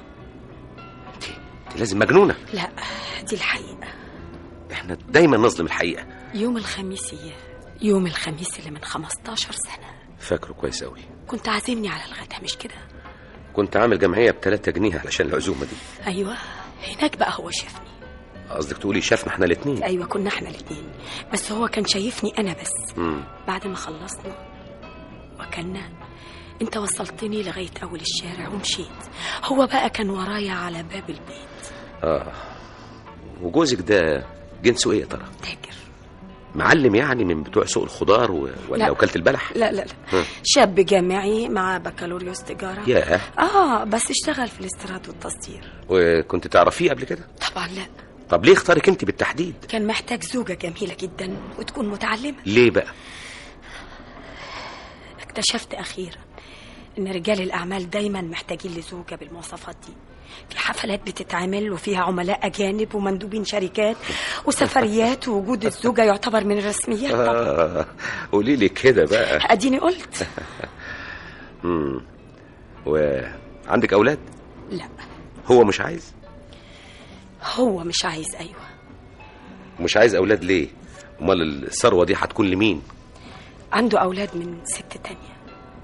V: أنت لازم مجنونة
F: لا دي الحقيقة
V: إحنا دايما نظلم الحقيقة
F: يوم الخميس إياه يوم الخميس اللي من 15 سنة
V: فاكره كويس أوي
F: كنت عازمني على الغدا مش كده
V: كنت عامل جمعية بتلاتة جنيه علشان العزومة دي
F: أيوة هناك بقى هو شافني
V: قصدك تقولي شافنا احنا الاتنين
F: ايوه كنا احنا الاثنين بس هو كان شايفني انا بس
V: مم.
F: بعد ما خلصنا وكلنا انت وصلتني لغايه اول الشارع ومشيت هو بقى كان ورايا على باب البيت
V: آه وجوزك ده جنسه إيه يا ترى
F: تاجر
V: معلم يعني من بتوع سوق الخضار و... ولا
F: لا.
V: وكالة البلح
F: لا لا لا
V: ها.
F: شاب جامعي مع بكالوريوس تجاره
V: ياه
F: اه بس اشتغل في الاستيراد والتصدير
V: وكنت تعرفيه قبل كده
F: طبعا لا
V: طب ليه اختارك انت بالتحديد
F: كان محتاج زوجة جميلة جدا وتكون متعلمة
V: ليه بقى
F: اكتشفت أخيرا إن رجال الأعمال دايما محتاجين لزوجة بالمواصفات دي في حفلات بتتعمل وفيها عملاء أجانب ومندوبين شركات وسفريات ووجود الزوجة يعتبر من الرسميات طبعا
V: آه قولي لي كده بقى
F: أديني قلت
V: مم. وعندك أولاد؟
F: لا
V: هو مش عايز؟
F: هو مش عايز أيوة
V: مش عايز أولاد ليه؟ أمال الثروة دي هتكون لمين؟
F: عنده أولاد من ست تانية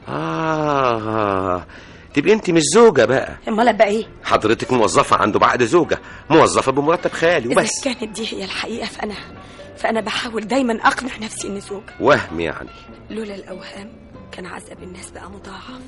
V: آه تبقي أنت مش زوجة بقى
F: أمال أبقى إيه؟
V: حضرتك موظفة عنده بعقد زوجة موظفة بمرتب خالي
F: إذا
V: وبس
F: كانت دي هي الحقيقة فأنا فأنا بحاول دايما أقنع نفسي إني زوجة
V: وهم يعني
F: لولا الأوهام كان عذاب الناس بقى مضاعف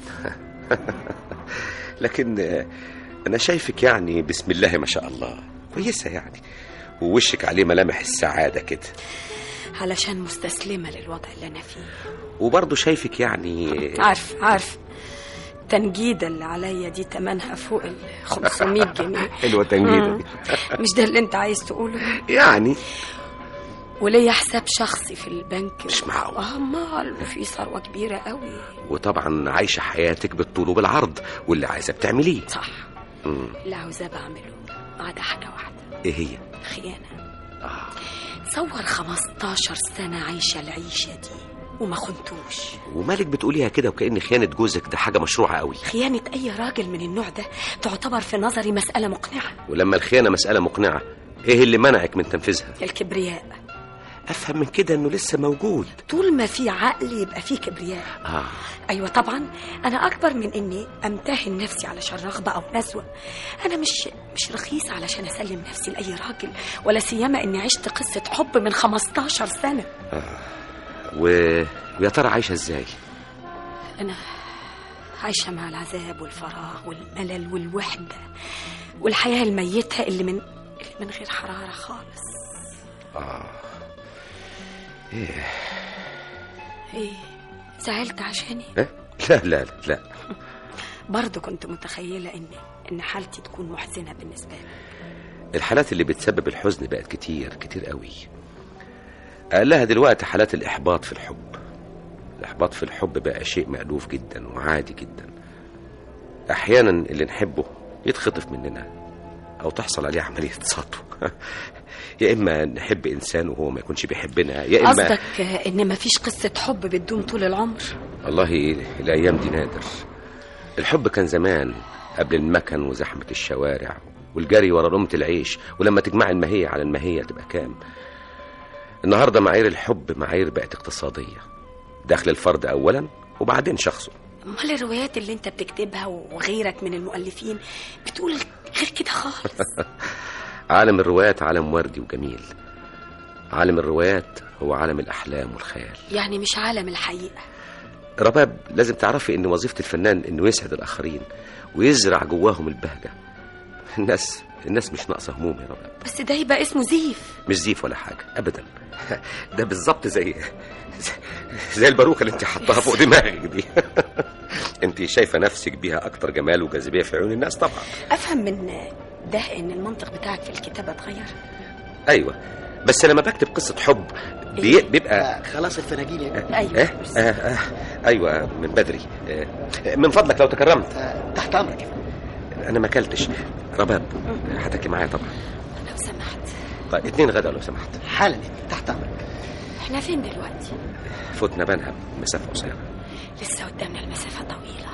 V: لكن آه، أنا شايفك يعني بسم الله ما شاء الله كويسة يعني ووشك عليه ملامح السعادة كده
F: علشان مستسلمة للوضع اللي أنا فيه
V: وبرضه شايفك يعني
F: عارف عارف التنجيدة اللي عليا دي تمنها فوق ال 500 جنيه
V: حلوة تنجيدة دي
F: مش ده اللي انت عايز تقوله
V: يعني
F: وليا حساب شخصي في البنك
V: مش معقول
F: امال وفي ثروة كبيرة قوي
V: وطبعا عايشة حياتك بالطول وبالعرض واللي عايزة بتعمليه
F: صح
V: مم.
F: اللي عاوزاه بعمله ما عدا حاجة واحدة
V: ايه هي
F: خيانة تصور 15 سنة عايشة العيشة دي وما خنتوش
V: ومالك بتقوليها كده وكأن خيانة جوزك ده حاجة مشروعة قوي
F: خيانة أي راجل من النوع ده تعتبر في نظري مسألة مقنعة
V: ولما الخيانة مسألة مقنعة ايه اللي منعك من تنفيذها
F: الكبرياء
V: افهم من كده انه لسه موجود
F: طول ما في عقل يبقى في كبرياء
V: اه
F: ايوه طبعا انا اكبر من اني امتهن نفسي علشان رغبه او نزوه انا مش مش رخيص علشان اسلم نفسي لاي راجل ولا سيما اني عشت قصه حب من 15 سنه
V: و... ويا ترى عايشة ازاي
F: انا عايشه مع العذاب والفراغ والملل والوحده والحياه الميته اللي من اللي من غير حراره خالص
V: اه ايه
F: ايه زعلت عشاني
V: إيه؟ لا لا لا لا
F: برضه كنت متخيله ان ان حالتي تكون محزنه بالنسبه لي
V: الحالات اللي بتسبب الحزن بقت كتير كتير قوي أقلها دلوقتي حالات الإحباط في الحب الإحباط في الحب بقى شيء مألوف جدا وعادي جدا أحيانا اللي نحبه يتخطف مننا أو تحصل عليه عملية سطو يا إما نحب إنسان وهو ما يكونش بيحبنا يا إما
F: قصدك ان مفيش قصه حب بتدوم طول العمر
V: والله الأيام دي نادر الحب كان زمان قبل المكن وزحمة الشوارع والجري ورا لقمة العيش ولما تجمع المهية على المهية تبقى كام النهاردة معايير الحب معايير بقت اقتصادية دخل الفرد أولا وبعدين شخصه
F: امال الروايات اللي انت بتكتبها وغيرك من المؤلفين بتقول غير كده خالص
V: عالم الروايات عالم وردي وجميل عالم الروايات هو عالم الأحلام والخيال
F: يعني مش عالم الحقيقه
V: رباب لازم تعرفي ان وظيفة الفنان انه يسعد الاخرين ويزرع جواهم البهجة الناس الناس مش ناقصة هموم يا رباب
F: بس ده يبقى اسمه زيف
V: مش زيف ولا حاجة ابدا ده بالظبط زي زي الباروكة اللي انت حطاها فوق دماغك دي انت شايفة نفسك بيها اكتر جمال وجاذبية في عيون الناس طبعا
F: افهم من ده ان المنطق بتاعك في الكتابه اتغير
V: ايوه بس لما بكتب قصة حب بي... بيبقى
B: خلاص الفناجين يا
F: ايوه
V: إيه؟ آه آه ايوه من بدري آه من فضلك لو تكرمت
B: تحت امرك
V: انا ما اكلتش رباب هتاكلي معايا طبعا
F: لو سمحت
V: طيب اتنين غدا لو سمحت
B: حالا تحت امرك
F: احنا فين دلوقتي
V: فوتنا بنها مسافه قصيره
F: لسه قدامنا المسافه طويله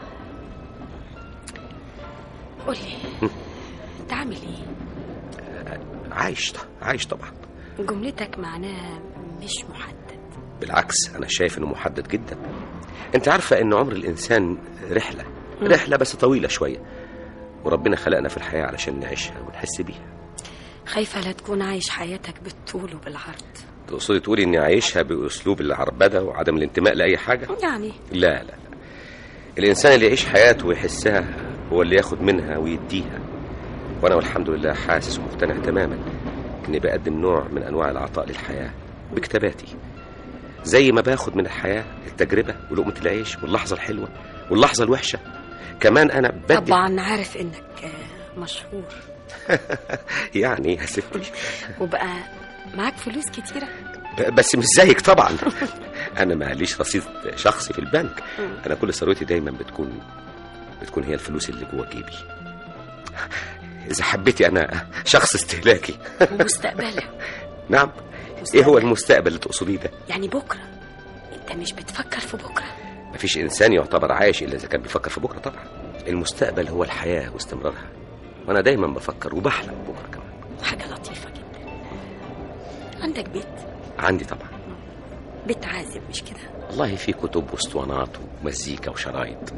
F: قولي انت عامل ايه
V: عايش عايش طبعا
F: جملتك معناها مش محدد
V: بالعكس انا شايف انه محدد جدا انت عارفه ان عمر الانسان رحله رحله بس طويله شويه وربنا خلقنا في الحياه علشان نعيشها ونحس بيها
F: خايفه لا تكون عايش حياتك بالطول وبالعرض
V: تقصدي تقولي اني عايشها باسلوب العربده وعدم الانتماء لاي حاجه
F: يعني
V: لا لا الانسان اللي يعيش حياته ويحسها هو اللي ياخد منها ويديها وانا والحمد لله حاسس ومقتنع تماما اني بقدم نوع من انواع العطاء للحياه بكتاباتي زي ما باخد من الحياه التجربه ولقمه العيش واللحظه الحلوه واللحظه الوحشه كمان انا بدي
F: طبعا عارف انك آه، مشهور
V: يعني يا ستي
F: وبقى معاك فلوس كتيره
V: بس مش زيك طبعا انا ماليش رصيد شخصي في البنك انا كل ثروتي دايما بتكون بتكون هي الفلوس اللي جوه جيبي اذا حبيتي انا شخص استهلاكي
F: ومستقبلك
V: نعم ايه هو المستقبل اللي تقصديه ده
F: يعني بكرة انت مش بتفكر في بكرة
V: مفيش انسان يعتبر عايش الا اذا كان بيفكر في بكره طبعا المستقبل هو الحياه واستمرارها وانا دايما بفكر وبحلم بكره كمان
F: حاجة لطيفة جدا عندك بيت
V: عندي طبعا
F: بيت عازب مش كده
V: والله في كتب واسطوانات ومزيكا وشرايط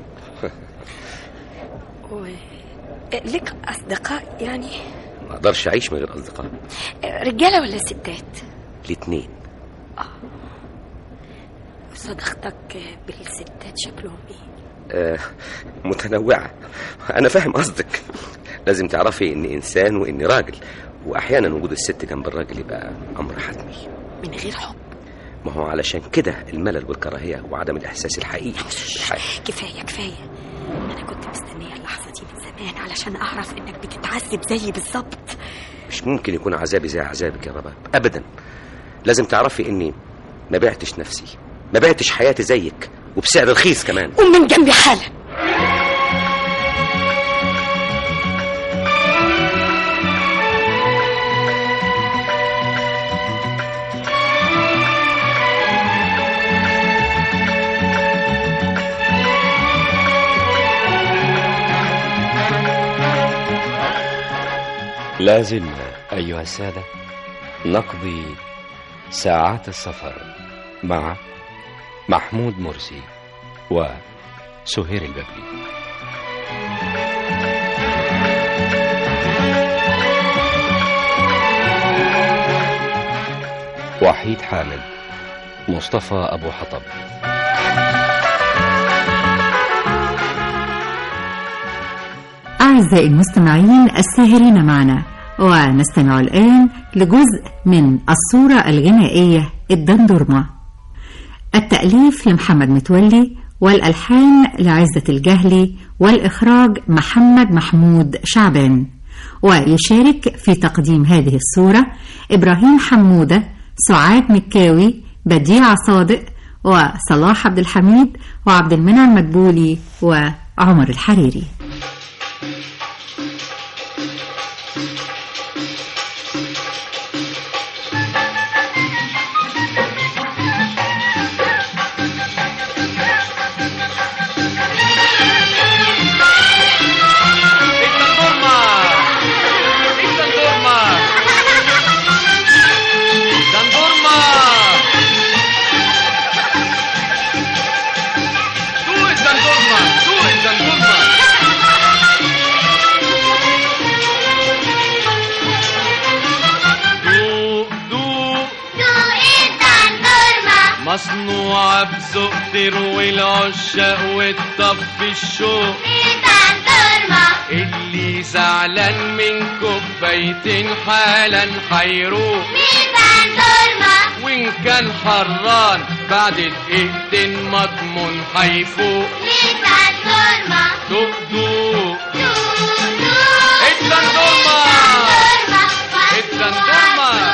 F: و... لك أصدقاء يعني
V: ما اقدرش اعيش من غير اصدقاء
F: رجالة ولا ستات
V: الاتنين
F: صداقتك بالستات شكلهم ايه
V: آه متنوعه انا فاهم قصدك لازم تعرفي اني انسان واني راجل واحيانا وجود الست جنب الراجل يبقى امر حتمي
F: من غير حب
V: ما هو علشان كده الملل والكراهيه وعدم الاحساس الحقيقي بالحياه
F: كفاية كفاية أنا كنت مستنية اللحظة دي من زمان علشان أعرف إنك بتتعذب زيي بالظبط
V: مش ممكن يكون عذابي زي عذابك يا رباب ابدا لازم تعرفي اني ما بعتش نفسي ما بعتش حياتي زيك وبسعر رخيص كمان
F: قوم من جنبي حالا
M: لا زلنا أيها السادة نقضي ساعات السفر مع محمود مرسي وسهير الببلي وحيد حامد مصطفى أبو حطب
K: أعزائي المستمعين الساهرين معنا ونستمع الآن لجزء من الصورة الغنائية الدندرمة التأليف لمحمد متولي والألحان لعزة الجهلي والإخراج محمد محمود شعبان ويشارك في تقديم هذه الصورة إبراهيم حمودة سعاد مكاوي بديع صادق وصلاح عبد الحميد وعبد المنعم مدبولي وعمر الحريري
A: مصنوعة بذوق تروي العشاق وتطفي الشوق اللي زعلان من كوبايتين حالا حيروق وإن كان حران بعد دقيقتين مضمون حيفوق دوق دوق الدندورما الدندورما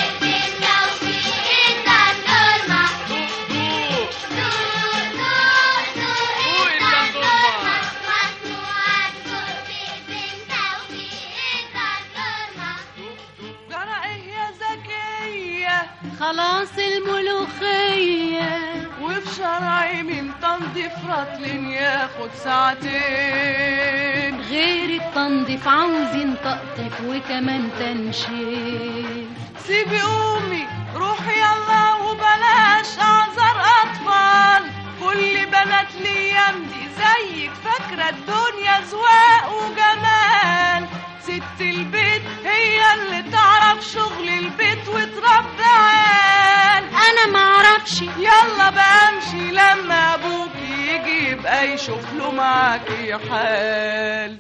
H: جرى ايه يا زكية خلاص الملوخية وفي شرعي من تنظيف رطل ياخد ساعتين غير التنظيف عاوزين تقطف وكمان تنشيف سيبي قومي روحي يلا وبلاش اعذر اطفال كل بنات الايام دي زيك فاكرة الدنيا زواق وجمال ست البيت هي اللي تعرف شغل البيت وتربي عيال انا معرفش يلا بقى امشي لما ابوك يجي يبقى يشوف له معاكي حال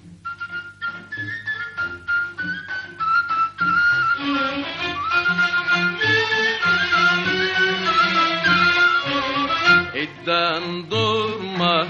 A: الدندورمة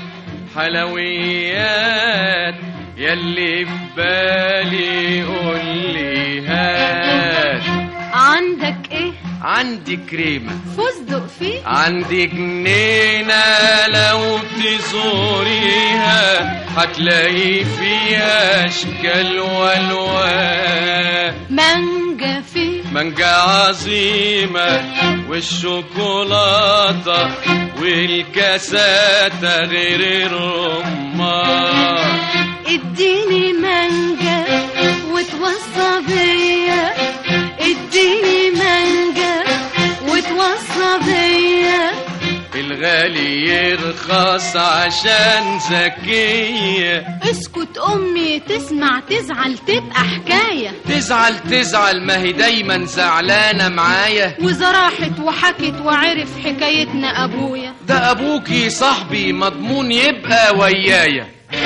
A: حلويات يلي في بالي قول لي هات
H: عندك ايه
A: عندي كريمة
E: فستق فيه
A: عندي جنينة لو تزوريها هتلاقي فيها أشكال والوان
E: مانجا فيه
A: مانجا عظيمة والشوكولاتة والكاسات غير الرمان
E: اديني مانجا وتوصى بيا اديني مانجا وتوصى بيا
A: الغالي يرخص عشان ذكية
E: اسكت امي تسمع تزعل تبقى حكاية
A: تزعل تزعل ما هي دايما زعلانة معايا
E: وإذا راحت وحكت وعرف حكايتنا ابويا
A: ده أبوكي صاحبي مضمون يبقى ويايا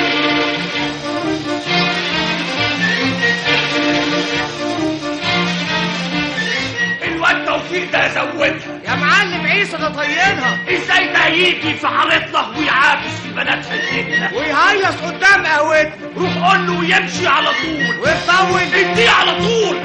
P: الواد توفيق ده زودها
W: يا معلم عيسى ده طينها
P: ازاي ده يجي في حارتنا ويعابس في بنات حتتنا
W: ويهيص قدام قهوتنا
P: روح قول له ويمشي على طول
W: ويطول
P: اديه على طول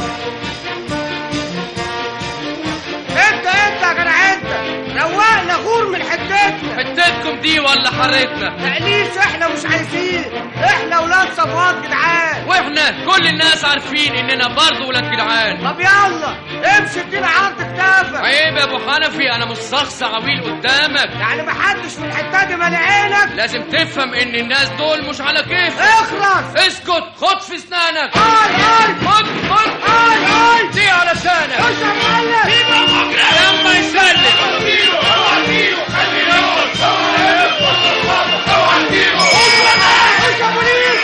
W: انت انت يا جدع انت روقنا غور من حتتنا
A: حتتكم دي ولا حارتنا
W: تقليش احنا مش عايزين احنا ولاد صفوات جدعان
A: واحنا كل الناس عارفين اننا برضه ولاد جدعان
W: طب يلا امشي ادينا عرض كتافك
A: عيب يا ابو حنفي انا مش شخص عويل قدامك
W: يعني محدش في الحته دي مالي عينك
A: لازم تفهم ان الناس دول مش على كيف
W: اخلص
A: اسكت خد في اسنانك
W: اي اي
A: خد خد
W: اي اي
A: دي على لسانك
W: خش يا معلم
A: لما يسلم
W: خش يا بوليس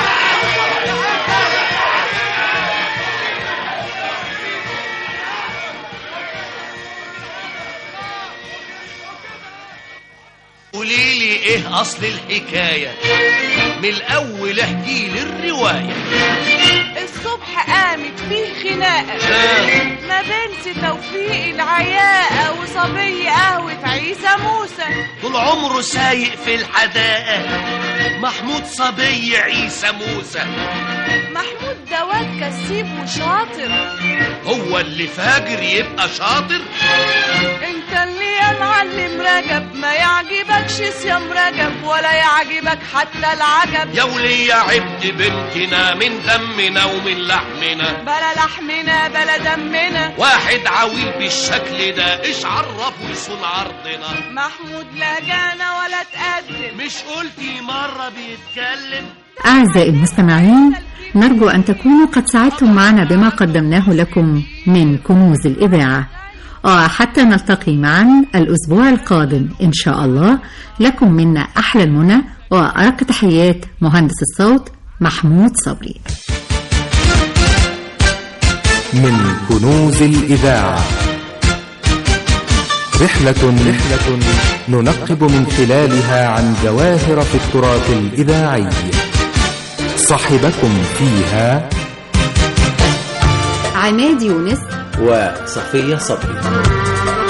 P: قولي لي ايه اصل الحكايه من الاول احكي لي الروايه
H: الصبح قامت فيه خناقة ما بين سي توفيق العياقة وصبي قهوة عيسى موسى
P: طول عمره سايق في الحدائق محمود صبي عيسى موسى
H: محمود ده واد كسيب وشاطر
P: هو اللي فاجر يبقى شاطر
H: انت اللي يا معلم رجب ما يعجبكش صيام رجب ولا يعجبك حتى العجب
P: يا ولية عبد بنتنا من دمنا ومن لحمنا
H: بلا لحمنا بلا دمنا
P: واحد عويل بالشكل ده ايش عرفه يصون عرضنا
H: محمود لا جانا ولا تقدم
P: مش قلتي مرة بيتكلم
K: أعزائي المستمعين نرجو أن تكونوا قد سعدتم معنا بما قدمناه لكم من كنوز الإذاعة وحتى نلتقي معا الأسبوع القادم إن شاء الله لكم منا أحلى المنى وأرق تحيات مهندس الصوت محمود صبري
X: من كنوز الإذاعة رحلة رحلة ننقب من خلالها عن جواهر في التراث الإذاعي صاحبكم فيها
K: عماد يونس
L: وصفية صبري